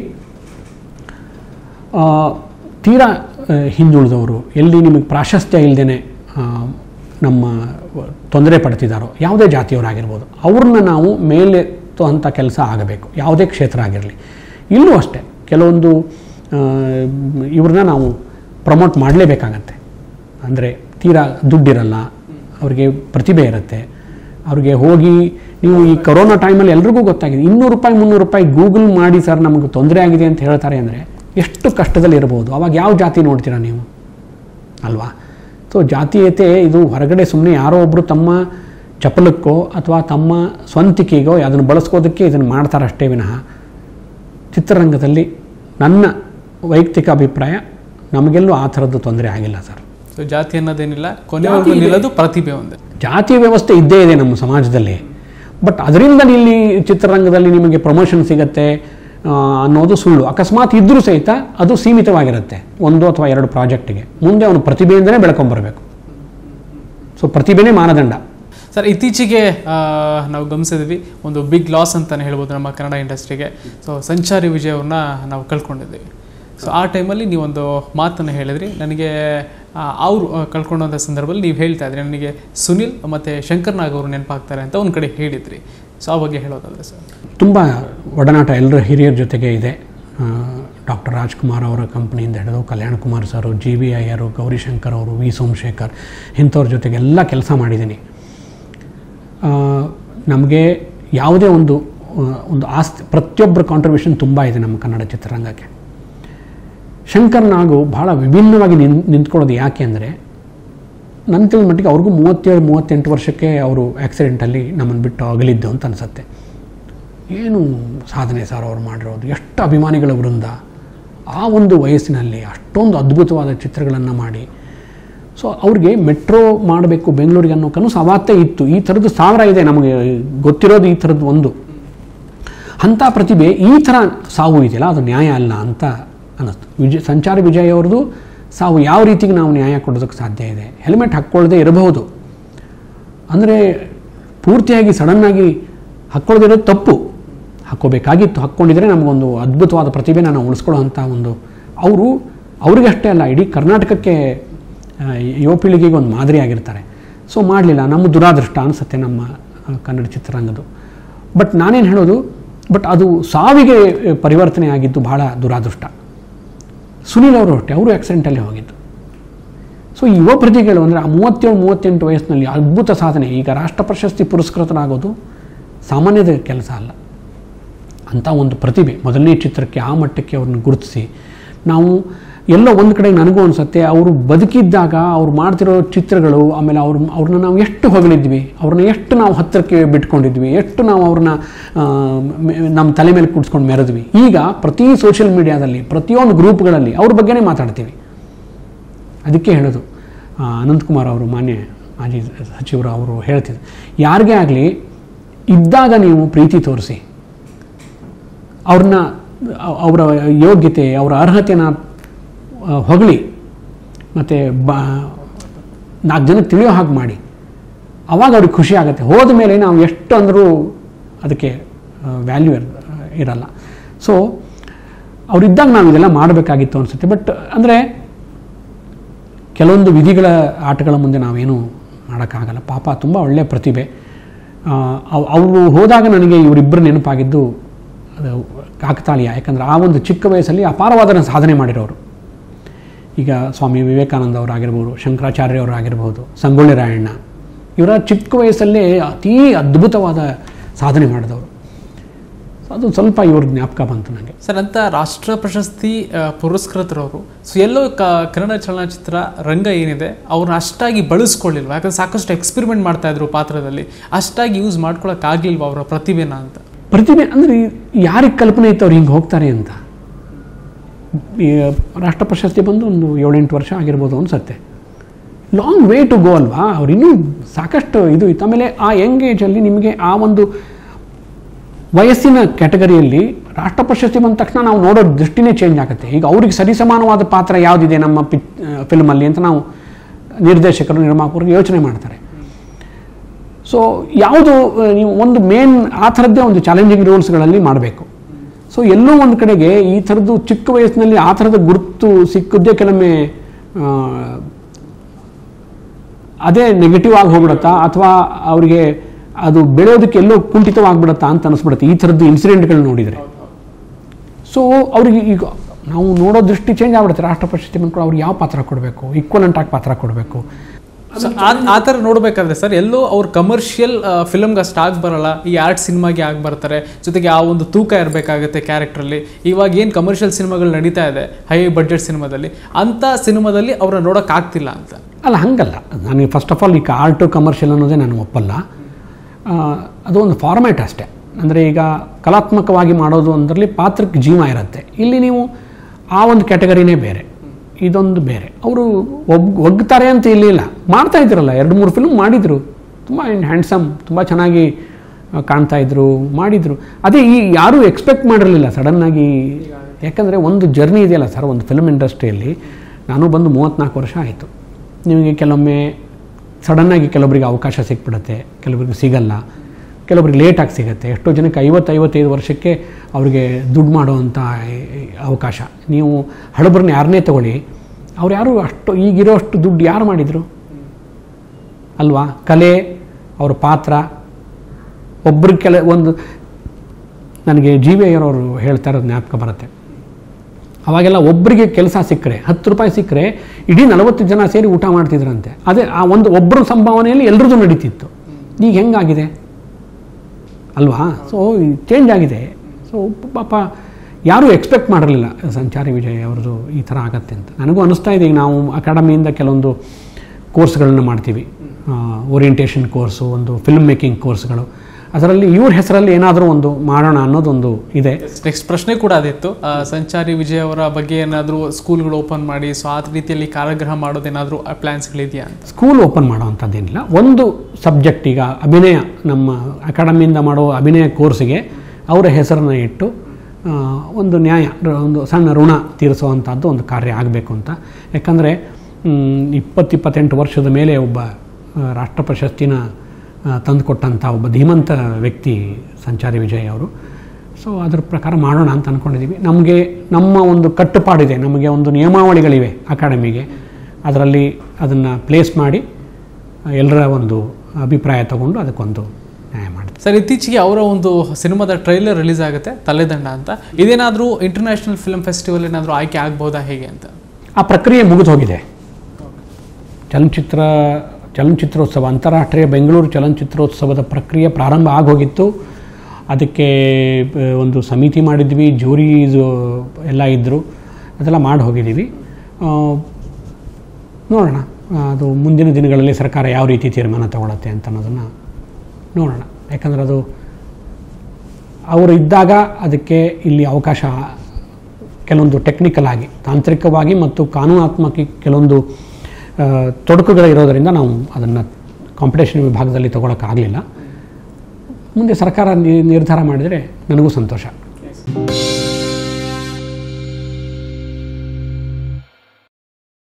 ಆ, ತೀರಾ ಆ, ಹಿಂದುಳಿದವರು ಎಲ್ಲಿ ನಿಮಗೆ ಪ್ರಾಶಸ್ತ್ಯ ಇಲ್ಲದೇ ನಮ್ಮ ತೊಂದರೆ ಪಡ್ತಿದ್ದಾರೋ ಯಾವುದೇ ಜಾತಿಯವರಾಗಿರ್ಬೋದು ಅವ್ರನ್ನ ನಾವು ಮೇಲೆತ್ತುವಂಥ ಕೆಲಸ ಆಗಬೇಕು ಯಾವುದೇ ಕ್ಷೇತ್ರ ಆಗಿರಲಿ ಇಲ್ಲೂ ಅಷ್ಟೇ ಕೆಲವೊಂದು ಆ, ಇವ್ರನ್ನ ನಾವು ಪ್ರಮೋಟ್ ಮಾಡಲೇಬೇಕಾಗತ್ತೆ ಅಂದರೆ ತೀರಾ ದುಡ್ಡಿರಲ್ಲ ಅವ್ರಿಗೆ ಪ್ರತಿಭೆ ಇರುತ್ತೆ ಅವ್ರಿಗೆ ಹೋಗಿ ನೀವು ಈ ಕೊರೋನಾ ಟೈಮಲ್ಲಿ ಎಲ್ರಿಗೂ ಗೊತ್ತಾಗಿದೆ ಇನ್ನೂರು ರೂಪಾಯಿ ಮುನ್ನೂರು ರೂಪಾಯಿ ಗೂಗಲ್ ಮಾಡಿ ಸರ್ ನಮಗೆ ತೊಂದರೆ ಆಗಿದೆ ಅಂತ ಹೇಳ್ತಾರೆ ಅಂದರೆ ಎಷ್ಟು ಕಷ್ಟದಲ್ಲಿ ಇರ್ಬೋದು ಅವಾಗ ಯಾವ ಜಾತಿ ನೋಡ್ತೀರಾ ನೀವು ಅಲ್ವಾ ಸೊ ಜಾತೀಯತೆ ಇದು ಹೊರಗಡೆ ಸುಮ್ಮನೆ ಯಾರೋ ಒಬ್ಬರು ತಮ್ಮ ಚಪಲಕ್ಕೋ ಅಥವಾ ತಮ್ಮ ಸ್ವಂತಿಕೆಗೋ ಅದನ್ನು ಬಳಸ್ಕೋದಕ್ಕೆ ಇದನ್ನು ಮಾಡ್ತಾರಷ್ಟೇ ವಿನಃ ಚಿತ್ರರಂಗದಲ್ಲಿ ನನ್ನ ವೈಯಕ್ತಿಕ ಅಭಿಪ್ರಾಯ ನಮಗೆಲ್ಲೂ ಆ ಥರದ್ದು ತೊಂದರೆ ಆಗಿಲ್ಲ ಸರ್ ಸೊ ಜಾತಿ ಅನ್ನೋದೇನಿಲ್ಲ ಕೊನೆವರೆಗೂ ನಿಲ್ಲೋದು ಪ್ರತಿಭೆ ಒಂದೇ ಜಾತಿ ವ್ಯವಸ್ಥೆ ಇದ್ದೇ ಇದೆ ನಮ್ಮ ಸಮಾಜದಲ್ಲಿ ಬಟ್ ಅದರಿಂದ ಇಲ್ಲಿ ಚಿತ್ರರಂಗದಲ್ಲಿ ನಿಮಗೆ ಪ್ರಮೋಷನ್ ಸಿಗತ್ತೆ ಆ, ಅನ್ನೋದು ಸುಳ್ಳು ಅಕಸ್ಮಾತ್ ಇದ್ದರೂ ಸಹಿತ ಅದು ಸೀಮಿತವಾಗಿರುತ್ತೆ ಒಂದು ಅಥವಾ ಎರಡು ಪ್ರಾಜೆಕ್ಟಿಗೆ ಮುಂದೆ ಅವನು ಪ್ರತಿಭೆಯಿಂದಲೇ ಬೆಳ್ಕೊಂಬರ್ಬೇಕು ಸೊ ಪ್ರತಿಭೆನೇ ಮಾನದಂಡ ಸರ್ ಇತ್ತೀಚೆಗೆ ಆ, ನಾವು ಗಮನಿಸಿದ್ವಿ ಒಂದು ಬಿಗ್ ಲಾಸ್ ಅಂತಲೇ ಹೇಳ್ಬೋದು ನಮ್ಮ ಕನ್ನಡ ಇಂಡಸ್ಟ್ರಿಗೆ ಸೊ ಸಂಚಾರಿ ವಿಜಯ್ ಅವ್ರನ್ನ ನಾವು ಕಳ್ಕೊಂಡಿದ್ದೀವಿ ಸೊ ಆ ಟೈಮಲ್ಲಿ ನೀವೊಂದು ಮಾತನ್ನು ಹೇಳಿದ್ರಿ ನನಗೆ ಅವರು ಕಳ್ಕೊಂಡಂಥ ಸಂದರ್ಭದಲ್ಲಿ ನೀವು ಹೇಳ್ತಾ ಇದ್ರಿ ನನಗೆ ಸುನಿಲ್ ಮತ್ತು ಶಂಕರ್ ನಾಗ್ ಅವರು ನೆನಪಾಗ್ತಾರೆ ಅಂತ ಒಂದು ಕಡೆ ಹೇಳಿದ್ರಿ ಸೊ ಆ ಬಗ್ಗೆ ಹೇಳೋದಾದ್ರೆ ಸರ್ ತುಂಬ ಒಡನಾಟ ಎಲ್ಲರ ಹಿರಿಯರ ಜೊತೆಗೆ ಇದೆ ಡಾಕ್ಟರ್ ರಾಜ್ಕುಮಾರ್ ಅವರ ಕಂಪ್ನಿಯಿಂದ ಹಿಡಿದು Kalyan Kumar sir G V Iyer Gaurishankar ಅವರು ವಿ ಸೋಮಶೇಖರ್ ಇಂಥವ್ರ ಜೊತೆಗೆಲ್ಲ ಕೆಲಸ ಮಾಡಿದ್ದೀನಿ ನಮಗೆ ಯಾವುದೇ ಒಂದು ಆ, ಒಂದು ಆಸ್ತಿ ಪ್ರತಿಯೊಬ್ಬರ ಕಾಂಟ್ರಿಬ್ಯೂಷನ್ ತುಂಬ ಇದೆ ನಮ್ಮ ಕನ್ನಡ ಚಿತ್ರರಂಗಕ್ಕೆ ಶಂಕರ್ ನಾಗು ಭಾಳ ವಿಭಿನ್ನವಾಗಿ ನಿನ್ ನಿಂತ್ಕೊಳ್ಳೋದು ಯಾಕೆ ಅಂದರೆ ನನ್ನ ತಿಳಿದ ಮಟ್ಟಿಗೆ ಅವ್ರಿಗೂ ಮೂವತ್ತೇಳು ಮೂವತ್ತೆಂಟು ವರ್ಷಕ್ಕೆ ಅವರು ಆಕ್ಸಿಡೆಂಟಲ್ಲಿ ನಮ್ಮನ್ನು ಬಿಟ್ಟು ಅಗಲಿದ್ದು ಅಂತ ಅನಿಸುತ್ತೆ ಏನು ಸಾಧನೆ ಸರ್ ಅವ್ರು ಮಾಡಿರೋದು ಎಷ್ಟು ಅಭಿಮಾನಿಗಳ ವೃಂದ ಆ ಒಂದು ವಯಸ್ಸಿನಲ್ಲಿ ಅಷ್ಟೊಂದು ಅದ್ಭುತವಾದ ಚಿತ್ರಗಳನ್ನು ಮಾಡಿ ಸೊ ಅವ್ರಿಗೆ ಮೆಟ್ರೋ ಮಾಡಬೇಕು ಬೆಂಗಳೂರಿಗೆ ಅನ್ನೋ ಕನಸು ಅವತ್ತೇ ಇತ್ತು ಈ ಥರದ್ದು ಸಾವಿರ ಇದೆ ನಮಗೆ ಗೊತ್ತಿರೋದು ಈ ಥರದ್ದು ಒಂದು ಅಂಥ ಪ್ರತಿಭೆ ಈ ಥರ ಸಾವು ಇದೆಯಲ್ಲ ಅದು ನ್ಯಾಯ ಅಲ್ಲ ಅಂತ ಅನ್ನಿಸ್ತು ವಿಜಯ್ ಸಂಚಾರಿ ವಿಜಯ್ ಅವ್ರದ್ದು ಸಾವು ಯಾವ ರೀತಿಗೆ ನಾವು ನ್ಯಾಯ ಕೊಡೋದಕ್ಕೆ ಸಾಧ್ಯ ಇದೆ ಹೆಲ್ಮೆಟ್ ಹಾಕ್ಕೊಳ್ಳದೆ ಇರಬಹುದು ಅಂದರೆ ಪೂರ್ತಿಯಾಗಿ ಸಡನ್ನಾಗಿ ಹಾಕ್ಕೊಳ್ಳೋದಿರೋದು ತಪ್ಪು ಹಾಕ್ಕೋಬೇಕಾಗಿತ್ತು ಹಾಕ್ಕೊಂಡಿದ್ರೆ ನಮಗೊಂದು ಅದ್ಭುತವಾದ ಪ್ರತಿಭೆನ ನಾವು ಉಳಿಸ್ಕೊಳ್ಳೋವಂಥ ಒಂದು ಅವರು ಅವರಿಗಷ್ಟೇ ಅಲ್ಲ ಇಡೀ ಕರ್ನಾಟಕಕ್ಕೆ ಆ, ಯುವ ಪೀಳಿಗೆಗೆ ಒಂದು ಮಾದರಿ ಆಗಿರ್ತಾರೆ ಸೊ ಮಾಡಲಿಲ್ಲ ನಮ್ಮ ದುರಾದೃಷ್ಟ ಅನಿಸುತ್ತೆ ನಮ್ಮ ಆ, ಕನ್ನಡ ಚಿತ್ರರಂಗದ್ದು ಬಟ್ ನಾನೇನು ಹೇಳೋದು ಬಟ್ ಅದು ಸಾವಿಗೆ ಪರಿವರ್ತನೆ ಆಗಿದ್ದು ಬಹಳ ದುರಾದೃಷ್ಟ ಸುನೀಲ್ ಅವರು ಅಷ್ಟೇ ಅವರು ಆಕ್ಸಿಡೆಂಟಲ್ಲಿ ಹೋಗಿದ್ದು ಸೊ ಈ ಯುವ ಪ್ರತಿಭೆಗಳು ಅಂದರೆ ಆ ಮೂವತ್ತೇಳು ಮೂವತ್ತೆಂಟು ವಯಸ್ಸಿನಲ್ಲಿ ಅದ್ಭುತ ಸಾಧನೆ ಈಗ ರಾಷ್ಟ್ರ ಪ್ರಶಸ್ತಿ ಪುರಸ್ಕೃತರಾಗೋದು ಸಾಮಾನ್ಯದ ಕೆಲಸ ಅಲ್ಲ ಅಂಥ ಒಂದು ಪ್ರತಿಭೆ ಮೊದಲನೇ ಚಿತ್ರಕ್ಕೆ ಆ ಮಟ್ಟಕ್ಕೆ ಅವ್ರನ್ನ ಗುರುತಿಸಿ ನಾವು ಎಲ್ಲೋ ಒಂದು ಕಡೆ ನನಗೂ ಅನಿಸುತ್ತೆ ಅವರು ಬದುಕಿದ್ದಾಗ ಅವ್ರು ಮಾಡ್ತಿರೋ ಚಿತ್ರಗಳು ಆಮೇಲೆ ಅವ್ರ ಅವ್ರನ್ನ ನಾವು ಎಷ್ಟು ಹೊಗಳಿದ್ವಿ ಅವ್ರನ್ನ ಎಷ್ಟು ನಾವು ಹತ್ತಿರಕ್ಕೆ ಬಿಟ್ಕೊಂಡಿದ್ವಿ ಎಷ್ಟು ನಾವು ಅವ್ರನ್ನ ಆ, ಮೆ- ನಮ್ಮ ತಲೆ ಮೇಲೆ ಕೂಡಿಸ್ಕೊಂಡು ಮೆರೆದ್ವಿ ಈಗ ಪ್ರತಿ ಸೋಷಿಯಲ್ ಮೀಡಿಯಾದಲ್ಲಿ ಪ್ರತಿಯೊಂದು ಗ್ರೂಪ್ಗಳಲ್ಲಿ ಅವ್ರ ಬಗ್ಗೆನೇ ಮಾತಾಡ್ತೀವಿ ಅದಕ್ಕೆ ಹೇಳೋದು ಆ, ಅನಂತಕುಮಾರ್ ಅವರು ಮಾನ್ಯ ಮಾಜಿ ಸಚಿವರು ಅವರು ಹೇಳ್ತಿದ್ರು ಯಾರಿಗೇ ಆಗಲಿ ಇದ್ದಾಗ ನೀವು ಪ್ರೀತಿ ತೋರಿಸಿ ಅವ್ರನ್ನ ಅ- ಅವರ ಯೋಗ್ಯತೆ ಅವರ ಅರ್ಹತೆನ ಆ, ಹೊಗಳಿ ಮತ್ತು ಬಾ ನಾಲ್ಕು ಜನಕ್ಕೆ ತಿಳಿಯೋ ಹಾಗೆ ಮಾಡಿ ಅವಾಗ ಅವ್ರಿಗೆ ಖುಷಿ ಆಗುತ್ತೆ ಹೋದ ಮೇಲೆ ನಾವು ಎಷ್ಟು ಅಂದರೂ ಅದಕ್ಕೆ ವ್ಯಾಲ್ಯೂ ಇರಲ್ಲ ಸೊ ಅವರಿದ್ದಾಗ ನಾವು ಇದೆಲ್ಲ ಮಾಡಬೇಕಾಗಿತ್ತು ಅನಿಸುತ್ತೆ ಬಟ್ ಅಂದರೆ ಕೆಲವೊಂದು ವಿಧಿಗಳ ಆಟಗಳ ಮುಂದೆ ನಾವೇನು ಮಾಡೋಕ್ಕಾಗಲ್ಲ ಪಾಪ ತುಂಬ ಒಳ್ಳೆಯ ಪ್ರತಿಭೆ ಅವರು ಹೋದಾಗ ನನಗೆ ಇವರಿಬ್ಬರು ನೆನಪಾಗಿದ್ದು ಅದು ಕಾಕತಾಳೀಯ ಯಾಕಂದರೆ ಆ ಒಂದು ಚಿಕ್ಕ ವಯಸ್ಸಲ್ಲಿ ಅಪಾರವಾದ ಸಾಧನೆ ಮಾಡಿರೋರು ಈಗ ಸ್ವಾಮಿ ವಿವೇಕಾನಂದ ಅವರಾಗಿರ್ಬೋದು ಶಂಕರಾಚಾರ್ಯ ಅವರಾಗಿರ್ಬೋದು ಸಂಗೊಳ್ಳಿ ರಾಯಣ್ಣ ಇವರ ಚಿಕ್ಕ ವಯಸ್ಸಲ್ಲೇ ಅತೀ ಅದ್ಭುತವಾದ ಸಾಧನೆ ಮಾಡಿದವರು ಅದು ಸ್ವಲ್ಪ ಇವ್ರ ಜ್ಞಾಪಕ ಬಂತು ನನಗೆ ಸರ್ ಅಂತ ರಾಷ್ಟ್ರ ಪ್ರಶಸ್ತಿ ಆ, ಪುರಸ್ಕೃತರವರು ಸೊ ಎಲ್ಲೋ ಕ ಕನ್ನಡ ಚಲನಚಿತ್ರ ರಂಗ ಏನಿದೆ ಅವ್ರನ್ನ ಅಷ್ಟಾಗಿ ಬಳಸ್ಕೊಳ್ಳಿಲ್ವ ಯಾಕಂದ್ರೆ ಸಾಕಷ್ಟು ಎಕ್ಸ್ಪೆರಿಮೆಂಟ್ ಮಾಡ್ತಾ ಇದ್ರು ಪಾತ್ರದಲ್ಲಿ ಅಷ್ಟಾಗಿ ಯೂಸ್ ಮಾಡ್ಕೊಳಕ್ಕಾಗ್ಲಿಲ್ವ ಅವರ ಪ್ರತಿಭೆನ ಅಂತ ಪ್ರತಿಭೆ ಅಂದರೆ ಯಾರಿಗೆ ಕಲ್ಪನೆ ಇತ್ತು ಅವ್ರು ಹಿಂಗೆ ಹೋಗ್ತಾರೆ ಅಂತ ಈ ರಾಷ್ಟ್ರ ಪ್ರಶಸ್ತಿ ಬಂದು ಒಂದು ಏಳೆಂಟು ವರ್ಷ ಆಗಿರ್ಬೋದು ಅನ್ಸತ್ತೆ ಲಾಂಗ್ ವೇ ಟು ಗೋ ಅಲ್ವಾ ಅವ್ರು ಇನ್ನೂ ಸಾಕಷ್ಟು ಇದು ಇತ್ತು ಆಮೇಲೆ ಆ ಯಂಗ್ ಏಜಲ್ಲಿ ನಿಮಗೆ ಆ ಒಂದು ವಯಸ್ಸಿನ ಕ್ಯಾಟಗರಿಯಲ್ಲಿ ರಾಷ್ಟ್ರ ಪ್ರಶಸ್ತಿ ಬಂದ ತಕ್ಷಣ ನಾವು ನೋಡೋ ದೃಷ್ಟಿನೇ ಚೇಂಜ್ ಆಗುತ್ತೆ ಈಗ ಅವ್ರಿಗೆ ಸರಿಸಮಾನವಾದ ಪಾತ್ರ ಯಾವುದಿದೆ ನಮ್ಮ ಪಿಕ್ ಫಿಲ್ಮಲ್ಲಿ ಅಂತ ನಾವು ನಿರ್ದೇಶಕರು ನಿರ್ಮಾಪಕರು ಯೋಚನೆ ಮಾಡ್ತಾರೆ ಸೊ ಯಾವುದು ಆ, ನೀವು ಒಂದು ಮೇನ್ ಆ ಥರದ್ದೇ ಒಂದು ಚಾಲೆಂಜಿಂಗ್ ರೋಲ್ಸ್ಗಳಲ್ಲಿ ಮಾಡಬೇಕು ಸೊ ಎಲ್ಲೋ ಒಂದು ಕಡೆಗೆ ಈ ಥರದ್ದು ಚಿಕ್ಕ ವಯಸ್ಸಿನಲ್ಲಿ ಆ ಥರದ ಗುರುತು ಸಿಕ್ಕದ್ದೇ ಕೆಲವೊಮ್ಮೆ ಆ, ಅದೇ ನೆಗೆಟಿವ್ ಆಗಿ ಹೋಗ್ಬಿಡತ್ತಾ ಅಥವಾ ಅವರಿಗೆ ಅದು ಬೆಳೆಯೋದಕ್ಕೆ ಎಲ್ಲೋ ಕುಂಠಿತವಾಗ್ಬಿಡತ್ತಾ ಅಂತ ಅನಿಸ್ಬಿಡುತ್ತೆ ಈ ಥರದ್ದು ಇನ್ಸಿಡೆಂಟ್ಗಳು ನೋಡಿದರೆ ಸೊ ಅವ್ರಿಗೆ ಈಗ ನಾವು ನೋಡೋ ದೃಷ್ಟಿ ಚೇಂಜ್ ಆಗ್ಬಿಡುತ್ತೆ ರಾಷ್ಟ್ರ ಪ್ರಶಸ್ತಿ ಬಂದ್ಕೊಂಡು ಅವ್ರಿಗೆ ಯಾವ ಪಾತ್ರ ಕೊಡಬೇಕು ಈಕ್ವಲೆಂಟ್ ಆಗಿ ಪಾತ್ರ ಕೊಡಬೇಕು ಸೊ ಆ- ಆ ಥರ ನೋಡ್ಬೇಕಾದ್ರೆ ಸರ್ ಎಲ್ಲೋ ಅವ್ರು ಕಮರ್ಷಿಯಲ್ ಫಿಲಮ್ಗೆ ಅಷ್ಟು ಆಗಿ ಬರಲ್ಲ ಈ ಆರ್ಟ್ ಸಿನಿಮಾಗೆ ಆಗಿ ಬರ್ತಾರೆ ಜೊತೆಗೆ ಆ ಒಂದು ತೂಕ ಇರಬೇಕಾಗುತ್ತೆ ಕ್ಯಾರೆಕ್ಟ್ರಲ್ಲಿ ಇವಾಗ ಏನು ಕಮರ್ಷಿಯಲ್ ಸಿನಿಮಾಗಳು ನಡೀತಾ ಇದೆ ಹೈ ಬಡ್ಜೆಟ್ ಸಿನಿಮಾದಲ್ಲಿ ಅಂಥ ಸಿನಿಮಾದಲ್ಲಿ ಅವ್ರನ್ನ ನೋಡೋಕೆ ಆಗ್ತಿಲ್ಲ ಅಂತ ಅಲ್ಲ ಹಂಗಲ್ಲ ನನಗೆ ಫಸ್ಟ್ ಆಫ್ ಆಲ್ ಈಗ ಆರ್ಟು ಕಮರ್ಷಿಯಲ್ ಅನ್ನೋದೇ ನಾನು ಒಪ್ಪಲ್ಲ ಆ, ಅದು ಒಂದು ಫಾರ್ಮ್ಯಾಟ್ ಅಷ್ಟೇ ಅಂದರೆ ಈಗ ಕಲಾತ್ಮಕವಾಗಿ ಮಾಡೋದು ಅದರಲ್ಲಿ ಪಾತ್ರಕ್ಕೆ ಜೀವ ಇರುತ್ತೆ ಇಲ್ಲಿ ನೀವು ಆ ಒಂದು ಕ್ಯಾಟಗರಿನೇ ಬೇರೆ ಇದೊಂದು ಬೇರೆ ಅವರು ಒಗ್ ಒಗ್ತಾರೆ ಅಂತ ಇಲ್ಲಿಲ್ಲ ಮಾಡ್ತಾ ಇದ್ರಲ್ಲ ಎರಡು ಮೂರು ಫಿಲ್ಮ್ ಮಾಡಿದರು ತುಂಬ ಹ್ಯಾಂಡ್ಸಮ್ ತುಂಬ ಚೆನ್ನಾಗಿ ಆ, ಕಾಣ್ತಾ ಇದ್ರು ಮಾಡಿದರು ಅದೇ ಈ ಯಾರೂ ಎಕ್ಸ್ಪೆಕ್ಟ್ ಮಾಡಿರಲಿಲ್ಲ ಸಡನ್ನಾಗಿ ಯಾಕಂದರೆ ಒಂದು ಜರ್ನಿ ಇದೆಯಲ್ಲ ಸರ್ ಒಂದು ಫಿಲ್ಮ್ ಇಂಡಸ್ಟ್ರಿಯಲ್ಲಿ ನಾನು ಬಂದು ಮೂವತ್ತ್ನಾಲ್ಕು ವರ್ಷ ಆಯಿತು ನಿಮಗೆ ಕೆಲವೊಮ್ಮೆ ಸಡನ್ನಾಗಿ ಕೆಲವೊಬ್ಬರಿಗೆ ಅವಕಾಶ ಸಿಕ್ಬಿಡುತ್ತೆ ಕೆಲವೊಬ್ಬರಿಗೆ ಸಿಗಲ್ಲ ಕೆಲವೊಬ್ರಿಗೆ ಲೇಟಾಗಿ ಸಿಗುತ್ತೆ ಎಷ್ಟೋ ಜನಕ್ಕೆ ಐವತ್ತು ಐವತ್ತೈದು ವರ್ಷಕ್ಕೆ ಅವರಿಗೆ ದುಡ್ಡು ಮಾಡುವಂಥ ಅವಕಾಶ ನೀವು ಹಳಬರನ್ನ ಯಾರನ್ನೇ ತಗೊಳ್ಳಿ ಅವ್ರು ಯಾರು ಅಷ್ಟು ಈಗಿರೋ ಅಷ್ಟು ದುಡ್ಡು ಯಾರು ಮಾಡಿದರು ಅಲ್ವಾ ಕಲೆ ಅವ್ರ ಪಾತ್ರ ಒಬ್ಬರು ಕೆಲ ಒಂದು ನನಗೆ ಜಿ ವಿ ಅಯ್ಯರವರು ಹೇಳ್ತಾ ಇರೋದು ಜ್ಞಾಪಕ ಬರುತ್ತೆ ಅವಾಗೆಲ್ಲ ಒಬ್ಬರಿಗೆ ಕೆಲಸ ಸಿಕ್ಕರೆ ಹತ್ತು ರೂಪಾಯಿ ಸಿಕ್ಕರೆ ಇಡೀ ನಲವತ್ತು ಜನ ಸೇರಿ ಊಟ ಮಾಡ್ತಿದ್ರಂತೆ ಅದೇ ಆ ಒಂದು ಒಬ್ಬರ ಸಂಭಾವನೆಯಲ್ಲಿ ಎಲ್ರದ್ದು ನಡೀತಿತ್ತು ಈಗ ಹೆಂಗಾಗಿದೆ ಅಲ್ವಾ ಸೊ ಚೇಂಜ್ ಆಗಿದೆ ಸೊ ಪಾಪ ಯಾರೂ ಎಕ್ಸ್ಪೆಕ್ಟ್ ಮಾಡಿರಲಿಲ್ಲ ಸಂಚಾರಿ ವಿಜಯ್ ಅವ್ರದ್ದು ಈ ಥರ ಆಗತ್ತೆ ಅಂತ ನನಗೂ ಅನಿಸ್ತಾ ಇದೆ ಈಗ ನಾವು ಅಕಾಡೆಮಿಯಿಂದ ಕೆಲವೊಂದು ಕೋರ್ಸ್ಗಳನ್ನು ಮಾಡ್ತೀವಿ ಓರಿಯೆಂಟೇಷನ್ ಕೋರ್ಸು ಒಂದು ಫಿಲ್ಮ್ ಮೇಕಿಂಗ್ ಕೋರ್ಸ್ಗಳು ಅದರಲ್ಲಿ ಇವ್ರ ಹೆಸರಲ್ಲಿ ಏನಾದರೂ ಒಂದು ಮಾಡೋಣ ಅನ್ನೋದೊಂದು ಇದೆ ನೆಕ್ಸ್ಟ್ ಪ್ರಶ್ನೆ ಕೂಡ ಅದಿತ್ತು ಆ, ಸಂಚಾರಿ ವಿಜಯ್ ಅವರ ಬಗ್ಗೆ ಏನಾದರೂ ಸ್ಕೂಲ್ಗಳು ಓಪನ್ ಮಾಡಿ ಸೊ ಆ ರೀತಿಯಲ್ಲಿ ಕಾರಾಗೃಹ ಮಾಡೋದೇನಾದರೂ ಪ್ಲಾನ್ಸ್ಗಳಿದೆಯಾ ಅಂತ ಸ್ಕೂಲ್ ಓಪನ್ ಮಾಡೋವಂಥದ್ದೇನಿಲ್ಲ ಒಂದು ಸಬ್ಜೆಕ್ಟ್ ಈಗ ಅಭಿನಯ ನಮ್ಮ ಅಕಾಡೆಮಿಯಿಂದ ಮಾಡೋ ಅಭಿನಯ ಕೋರ್ಸಿಗೆ ಅವರ ಹೆಸರನ್ನು ಇಟ್ಟು ಆ, ಒಂದು ನ್ಯಾಯ ರ- ಒಂದು ಸಣ್ಣ ಋಣ ತೀರಿಸುವಂಥದ್ದು ಒಂದು ಕಾರ್ಯ ಆಗಬೇಕು ಅಂತ ಯಾಕಂದರೆ ಇಪ್ಪತ್ತು ಇಪ್ಪತ್ತೆಂಟು ವರ್ಷದ ಮೇಲೆ ಒಬ್ಬ ಆ, ರಾಷ್ಟ್ರ ಪ್ರಶಸ್ತಿನ ಆ, ತಂದುಕೊಟ್ಟಂಥ ಒಬ್ಬ ಧೀಮಂತ ವ್ಯಕ್ತಿ ಸಂಚಾರಿ ವಿಜಯ್ ಅವರು ಸೊ ಅದ್ರ ಪ್ರಕಾರ ಮಾಡೋಣ ಅಂತ ಅಂದ್ಕೊಂಡಿದ್ದೀವಿ ನಮಗೆ ನಮ್ಮ ಒಂದು ಕಟ್ಟುಪಾಡಿದೆ ನಮಗೆ ಒಂದು ನಿಯಮಾವಳಿಗಳಿವೆ ಅಕಾಡೆಮಿಗೆ ಅದರಲ್ಲಿ ಅದನ್ನು ಪ್ಲೇಸ್ ಮಾಡಿ ಎಲ್ಲರ ಒಂದು ಅಭಿಪ್ರಾಯ ತಗೊಂಡು ಅದಕ್ಕೊಂದು ನ್ಯಾಯ ಮಾಡ್ತೀವಿ ಸರ್ ಇತ್ತೀಚೆಗೆ ಅವರ ಒಂದು ಸಿನಿಮಾದ ಟ್ರೈಲರ್ ರಿಲೀಸ್ ಆಗುತ್ತೆ ತಲೆದಂಡ ಅಂತ ಇದೇನಾದರೂ ಇಂಟರ್ನ್ಯಾಷನಲ್ ಫಿಲ್ಮ್ ಫೆಸ್ಟಿವಲ್ ಏನಾದರೂ ಆಯ್ಕೆ ಆಗ್ಬೋದಾ ಹೇಗೆ ಅಂತ ಆ ಪ್ರಕ್ರಿಯೆ ಮುಗಿದು ಹೋಗಿದೆ ಚಲನಚಿತ್ರ ಚಲನಚಿತ್ರೋತ್ಸವ ಅಂತಾರಾಷ್ಟ್ರೀಯ ಬೆಂಗಳೂರು ಚಲನಚಿತ್ರೋತ್ಸವದ ಪ್ರಕ್ರಿಯೆ ಪ್ರಾರಂಭ ಆಗೋಗಿತ್ತು ಅದಕ್ಕೆ ಆ, ಒಂದು ಸಮಿತಿ ಮಾಡಿದ್ವಿ ಜೂರೀಸು ಎಲ್ಲ ಇದ್ದರು ಅದೆಲ್ಲ ಮಾಡಿ ಹೋಗಿದ್ದೀವಿ ಆ, ನೋಡೋಣ ಆ, ಅದು ಮುಂದಿನ ದಿನಗಳಲ್ಲಿ ಸರ್ಕಾರ ಯಾವ ರೀತಿ ತೀರ್ಮಾನ ತಗೊಳತ್ತೆ ಅಂತ ಅನ್ನೋದನ್ನು ನೋಡೋಣ ಯಾಕಂದರೆ ಅದು ಅವರು ಇದ್ದಾಗ ಅದಕ್ಕೆ ಇಲ್ಲಿ ಅವಕಾಶ ಕೆಲವೊಂದು ಟೆಕ್ನಿಕಲ್ ಆಗಿ ತಾಂತ್ರಿಕವಾಗಿ ಮತ್ತು ಕಾನೂನಾತ್ಮಕ ಕೆಲವೊಂದು ಆ, ತೊಡಕುಗಳಿರೋದರಿಂದ ನಾವು ಅದನ್ನು ಕಾಂಪಿಟೇಷನ್ ವಿಭಾಗದಲ್ಲಿ ತಗೊಳಕ್ಕಾಗಲಿಲ್ಲ ಮುಂದೆ ಸರ್ಕಾರ ನಿ- ನಿರ್ಧಾರ ಮಾಡಿದರೆ ನನಗೂ ಸಂತೋಷ